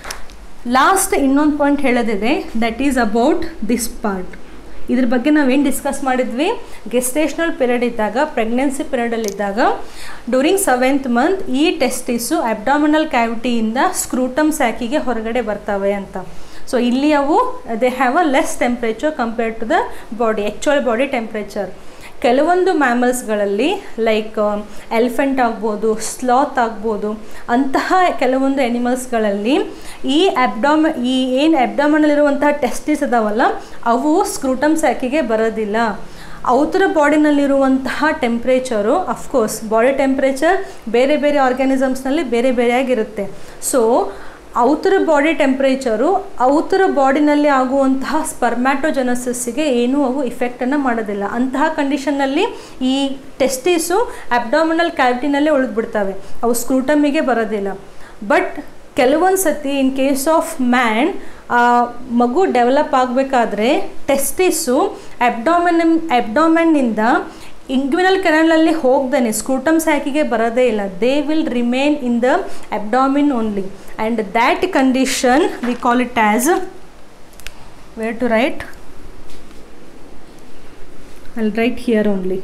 last ಇನ್ನೊಂದು point ಹೇಳೋದಿದೆ that is about this part ಇದ್ರ ಬಗ್ಗೆ ನಾವೇನು ಡಿಸ್ಕಸ್ ಮಾಡಿದ್ವಿ ಗೆಸ್ಟೇಷನಲ್ ಪೀರಿಯಡ್ ಇದ್ದಾಗ ಪ್ರೆಗ್ನೆನ್ಸಿ ಪೀರಿಯಡಲ್ಲಿದ್ದಾಗ ಡ್ಯೂರಿಂಗ್ ಸೆವೆಂತ್ ಮಂತ್ ಈ ಟೆಸ್ಟಿಸು ಅಬ್ಡಾಮಿನಲ್ ಕ್ಯಾವಿಟಿಯಿಂದ ಸ್ಕ್ರೂಟಮ್ ಸ್ಯಾಕಿಗೆ ಹೊರಗಡೆ ಬರ್ತವೆ ಅಂತ ಸೊ ಇಲ್ಲಿ ಅವು they have a less temperature compared to the body actual body temperature ಕೆಲವೊಂದು ಮ್ಯಾಮಲ್ಸ್ಗಳಲ್ಲಿ ಲೈಕ್ ಎಲಿಫೆಂಟ್ ಆಗ್ಬೋದು ಸ್ಲಾತ್ ಆಗ್ಬೋದು ಅಂತಹ ಕೆಲವೊಂದು ಎನಿಮಲ್ಸ್ಗಳಲ್ಲಿ ಈ ಅಬ್ಡಾಮ ಈ ಏನು ಅಬ್ಡಾಮನಲ್ಲಿರುವಂತಹ ಟೆಸ್ಟಿಸ್ ಅದಾವಲ್ಲ ಅವು ಸ್ಕ್ರೂಟಮ್ ಸ್ಯಾಕಿಗೆ ಬರೋದಿಲ್ಲ ಔತರ ಬಾಡಿನಲ್ಲಿರುವಂತಹ ಟೆಂಪ್ರೇಚರು ಅಫ್ಕೋರ್ಸ್ ಬಾಡಿ ಟೆಂಪ್ರೇಚರ್ ಬೇರೆ ಬೇರೆ ಆರ್ಗ್ಯಾನಿಸಮ್ಸ್ನಲ್ಲಿ ಬೇರೆ ಬೇರೆಯಾಗಿರುತ್ತೆ ಸೊ ಔತರ ಬಾಡಿ ಟೆಂಪ್ರೇಚರು ಔತರ ಬಾಡಿನಲ್ಲಿ ಆಗುವಂತಹ ಸ್ಪರ್ಮ್ಯಾಟೋಜೆನಸಿಸ್ಗೆ ಏನೂ ಅವು ಇಫೆಕ್ಟನ್ನು ಮಾಡೋದಿಲ್ಲ ಅಂತಹ ಕಂಡೀಷನ್ನಲ್ಲಿ ಈ ಟೆಸ್ಟೀಸು ಅಬ್ಡಾಮಿನಲ್ ಕ್ಯಾವಿಟಿನಲ್ಲೇ ಉಳಿದ್ಬಿಡ್ತವೆ ಅವು ಸ್ಕ್ರೂಟಮಿಗೆ ಬರೋದಿಲ್ಲ ಬಟ್ ಕೆಲವೊಂದು ಸತಿ ಇನ್ ಕೇಸ್ ಆಫ್ ಮ್ಯಾನ್ ಮಗು ಡೆವಲಪ್ ಆಗಬೇಕಾದ್ರೆ ಟೆಸ್ಟಿಸು ಅಬ್ಡಾಮಿನ್ ಅಬ್ಡಾಮೆನ್ನಿಂದ ಇಂಗ್ವಿನಲ್ ಕೆನಲಲ್ಲಿ ಹೋಗ್ದೇನೆ ಸ್ಕ್ರೂಟಮ್ ಸ್ಯಾಕಿಗೆ ಬರೋದೇ ಇಲ್ಲ they will remain in the abdomen only and that condition we call it as where to write I'll write here only.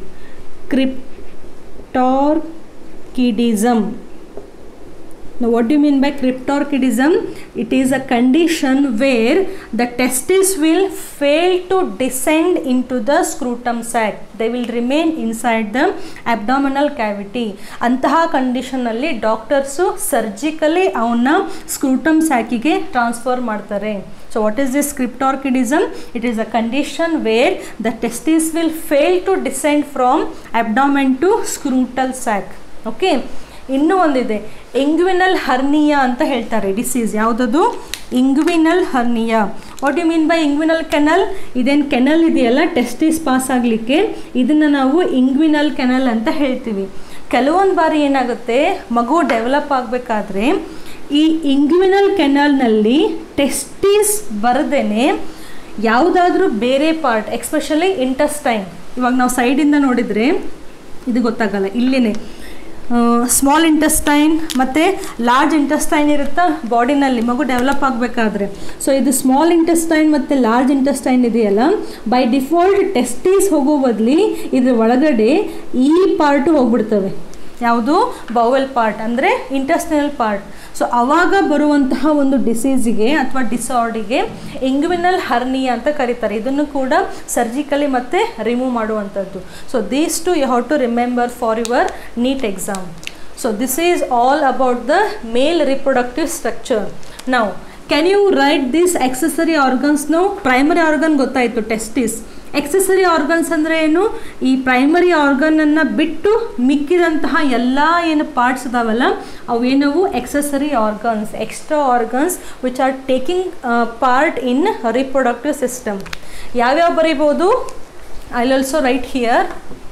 Cryptorchidism. Now, what do you mean by cryptorchidism? It is a condition where the testes will fail to descend into the scrotum sac. They will remain inside the abdominal cavity. ಅಂತಹ ಕಂಡೀಷನಲ್ಲಿ doctors surgically ಅವನ್ನ scrotum ಸ್ಯಾಕಿಗೆ transfer ಮಾಡ್ತಾರೆ so what is this cryptorchidism it is a condition where the testis will fail to descend from abdomen to scrotal sac okay ಇನ್ನೂ ಒಂದಿದೆ inguinal hernia ಅಂತ ಹೇಳ್ತಾರೆ disease ಯಾವುದದು inguinal hernia what you mean by inguinal canal ಇದೇನು canal ಇದೆಯಲ್ಲ testis pass ಆಗಲಿಕ್ಕೆ ಇದನ್ನು ನಾವು ಇಂಗ್ವಿನಲ್ ಕೆನಲ್ ಅಂತ ಹೇಳ್ತೀವಿ ಕೆಲವೊಂದು ಬಾರಿ ಏನಾಗುತ್ತೆ ಮಗು ಡೆವಲಪ್ ಆಗಬೇಕಾದ್ರೆ ಈ ಇಂಗ್ವಿನಲ್ ಕೆನಲ್ನಲ್ಲಿ ಟೆಸ್ಟಿಸ್ ಬರದೇನೆ ಯಾವುದಾದ್ರೂ ಬೇರೆ ಪಾರ್ಟ್ ಎಕ್ಸ್ಪೆಷಲಿ ಇಂಟಸ್ಟೈನ್ ಇವಾಗ ನಾವು ಸೈಡಿಂದ ನೋಡಿದರೆ ಇದು ಗೊತ್ತಾಗಲ್ಲ ಇಲ್ಲಿನೇ ಸ್ಮಾಲ್ ಇಂಟೆಸ್ಟೈನ್ ಮತ್ತು ಲಾರ್ಜ್ ಇಂಟೆಸ್ಟೈನ್ ಇರುತ್ತಾ ಬಾಡಿನಲ್ಲಿ ಮಗು ಡೆವಲಪ್ ಆಗಬೇಕಾದ್ರೆ ಸೊ ಇದು ಸ್ಮಾಲ್ ಇಂಟೆಸ್ಟೈನ್ ಮತ್ತು ಲಾರ್ಜ್ ಇಂಟೆಸ್ಟೈನ್ ಇದೆಯಲ್ಲ ಬೈ ಡಿಫಾಲ್ಟ್ ಟೆಸ್ಟೀಸ್ ಹೋಗೋ ಬದಲಿ ಇದ್ರ ಒಳಗಡೆ ಈ ಪಾರ್ಟು ಹೋಗ್ಬಿಡ್ತವೆ ಯಾವುದು ಬೌವೆಲ್ ಪಾರ್ಟ್ ಅಂದರೆ ಇಂಟೆಸ್ಟೈನಲ್ ಪಾರ್ಟ್ ಸೊ ಅವಾಗ ಬರುವಂತಹ ಒಂದು ಡಿಸೀಸಿಗೆ ಅಥವಾ ಡಿಸಾರ್ಡಿಗೆ ಇಂಗ್ವಿನಲ್ ಹರ್ನಿಯಾ ಅಂತ ಕರೀತಾರೆ ಇದನ್ನು ಕೂಡ ಸರ್ಜಿಕಲಿ ಮತ್ತೆ ರಿಮೂವ್ ಮಾಡುವಂಥದ್ದು so these two you have to remember for your NEET exam so this is all about the male reproductive structure ನಾವು can you write this accessory ಆರ್ಗನ್ಸ್ನು ಪ್ರೈಮರಿ ಆರ್ಗನ್ ಗೊತ್ತಾಯಿತು testis accessory organs ಅಂದರೆ ಏನು ಈ primary ಆರ್ಗನನ್ನು ಬಿಟ್ಟು ಮಿಕ್ಕಿದಂತಹ ಎಲ್ಲ ಏನು parts ಇದಾವಲ್ಲ ಅವೇನವು accessory organs extra organs which are taking part in reproductive system ಯಾವ್ಯಾವ ಬರೀಬೋದು I also write here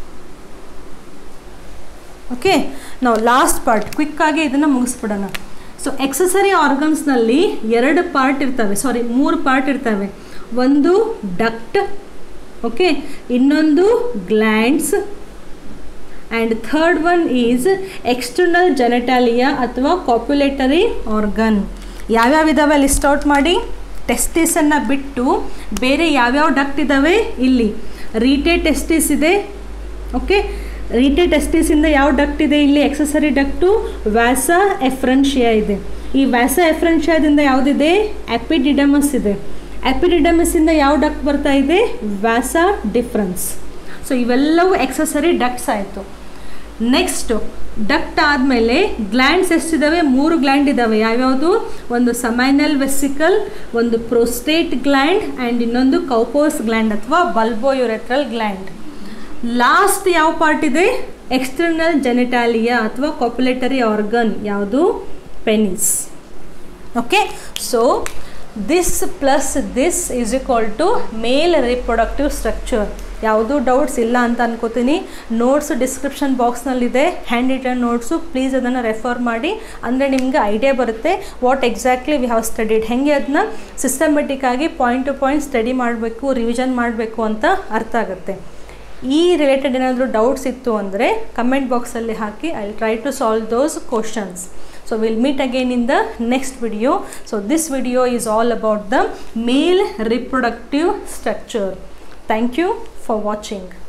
okay ನಾವು ಲಾಸ್ಟ್ ಪಾರ್ಟ್ ಕ್ವಿಕ್ಕಾಗಿ ಇದನ್ನು ಮುಗಿಸ್ಬಿಡೋಣ ಸೊ ಎಕ್ಸಸರಿ ಆರ್ಗನ್ಸ್ನಲ್ಲಿ ಎರಡು ಪಾರ್ಟ್ ಇರ್ತವೆ ಸಾರಿ ಮೂರು ಪಾರ್ಟ್ ಇರ್ತವೆ ಒಂದು ಡಕ್ಟ್ ಓಕೆ ಇನ್ನೊಂದು glands and third one is external genitalia ಅಥವಾ ಕಾಪ್ಯುಲೇಟರಿ ಆರ್ಗನ್ ಯಾವ್ಯಾವ ಇದಾವೆ ಲಿಸ್ಟ್ ಔಟ್ ಮಾಡಿ ಟೆಸ್ಟಿಸನ್ನು ಬಿಟ್ಟು ಬೇರೆ ಯಾವ್ಯಾವ ಡಕ್ಟ್ ಇದ್ದಾವೆ ಇಲ್ಲಿ ರೀಟೆ ಟೆಸ್ಟಿಸ್ ಇದೆ ಓಕೆ ರೀಟೆ ಟೆಸ್ಟಿಸಿಂದ ಯಾವ ಡಕ್ಟ್ ಇದೆ ಇಲ್ಲಿ ಎಕ್ಸಸರಿ ಡಕ್ಟು ವ್ಯಾಸ ಎಫ್ರೆನ್ಷಿಯಾ ಇದೆ ಈ ವ್ಯಾಸ ಎಫ್ರೆನ್ಷಿಯಾದಿಂದ ಯಾವುದಿದೆ ಆ್ಯಪಿಡಿಡಮಸ್ ಇದೆ ಆ್ಯಪಿಡಿಡಮಸ್ಸಿಂದ ಯಾವ ಡಕ್ಟ್ ಬರ್ತಾ ಇದೆ ವ್ಯಾಸ ಡಿಫ್ರೆನ್ಸ್ ಸೊ ಇವೆಲ್ಲವೂ ಎಕ್ಸಸರಿ ಡಕ್ಟ್ಸ್ ಆಯಿತು ನೆಕ್ಸ್ಟು ಡಕ್ಟ್ ಆದಮೇಲೆ ಗ್ಲ್ಯಾಂಡ್ಸ್ ಎಷ್ಟಿದ್ದಾವೆ ಮೂರು ಗ್ಲ್ಯಾಂಡ್ ಇದ್ದಾವೆ ಯಾವ್ಯಾವುದು ಒಂದು ಸಮೈನಲ್ ವೆಸಿಕಲ್ ಒಂದು ಪ್ರೋಸ್ಟೇಟ್ ಗ್ಲ್ಯಾಂಡ್ ಆ್ಯಂಡ್ ಇನ್ನೊಂದು ಕೌಪೋಸ್ ಗ್ಲ್ಯಾಂಡ್ ಅಥವಾ ಬಲ್ಬೋಯುರೆಟ್ರಲ್ ಗ್ಲ್ಯಾಂಡ್ ಲಾಸ್ಟ್ ಯಾವ ಪಾರ್ಟ್ ಇದೆ ಎಕ್ಸ್ಟರ್ನಲ್ ಜೆನೆಟಾಲಿಯಾ ಅಥವಾ ಕಾಪ್ಯುಲೇಟರಿ ಆರ್ಗನ್ ಯಾವುದು penis okay so this plus this is equal to male reproductive structure ಯಾವುದೂ ಡೌಟ್ಸ್ ಇಲ್ಲ ಅಂತ ಅನ್ಕೋತೀನಿ ನೋಟ್ಸ್ ಡಿಸ್ಕ್ರಿಪ್ಷನ್ ಬಾಕ್ಸ್ನಲ್ಲಿದೆ ಹ್ಯಾಂಡ್ ರಿಟರ್ನ್ ನೋಟ್ಸು ಪ್ಲೀಸ್ ಅದನ್ನು ರೆಫರ್ ಮಾಡಿ ಅಂದರೆ ನಿಮಗೆ ಐಡಿಯಾ ಬರುತ್ತೆ what exactly we have studied ಹೇಗೆ ಅದನ್ನ ಸಿಸ್ಟಮೆಟಿಕ್ ಆಗಿ ಪಾಯಿಂಟ್ ಟು ಪಾಯಿಂಟ್ ಸ್ಟಡಿ ಮಾಡಬೇಕು ರಿವಿಷನ್ ಮಾಡಬೇಕು ಅಂತ ಅರ್ಥ ಆಗುತ್ತೆ ಈ ರಿಲೇಟೆಡ್ ಏನಾದರೂ ಡೌಟ್ಸ್ ಇತ್ತು ಅಂದರೆ ಕಮೆಂಟ್ ಬಾಕ್ಸಲ್ಲಿ ಹಾಕಿ I try to solve those questions So we'll meet again in the next video. So this video is all about the male reproductive structure. Thank you for watching.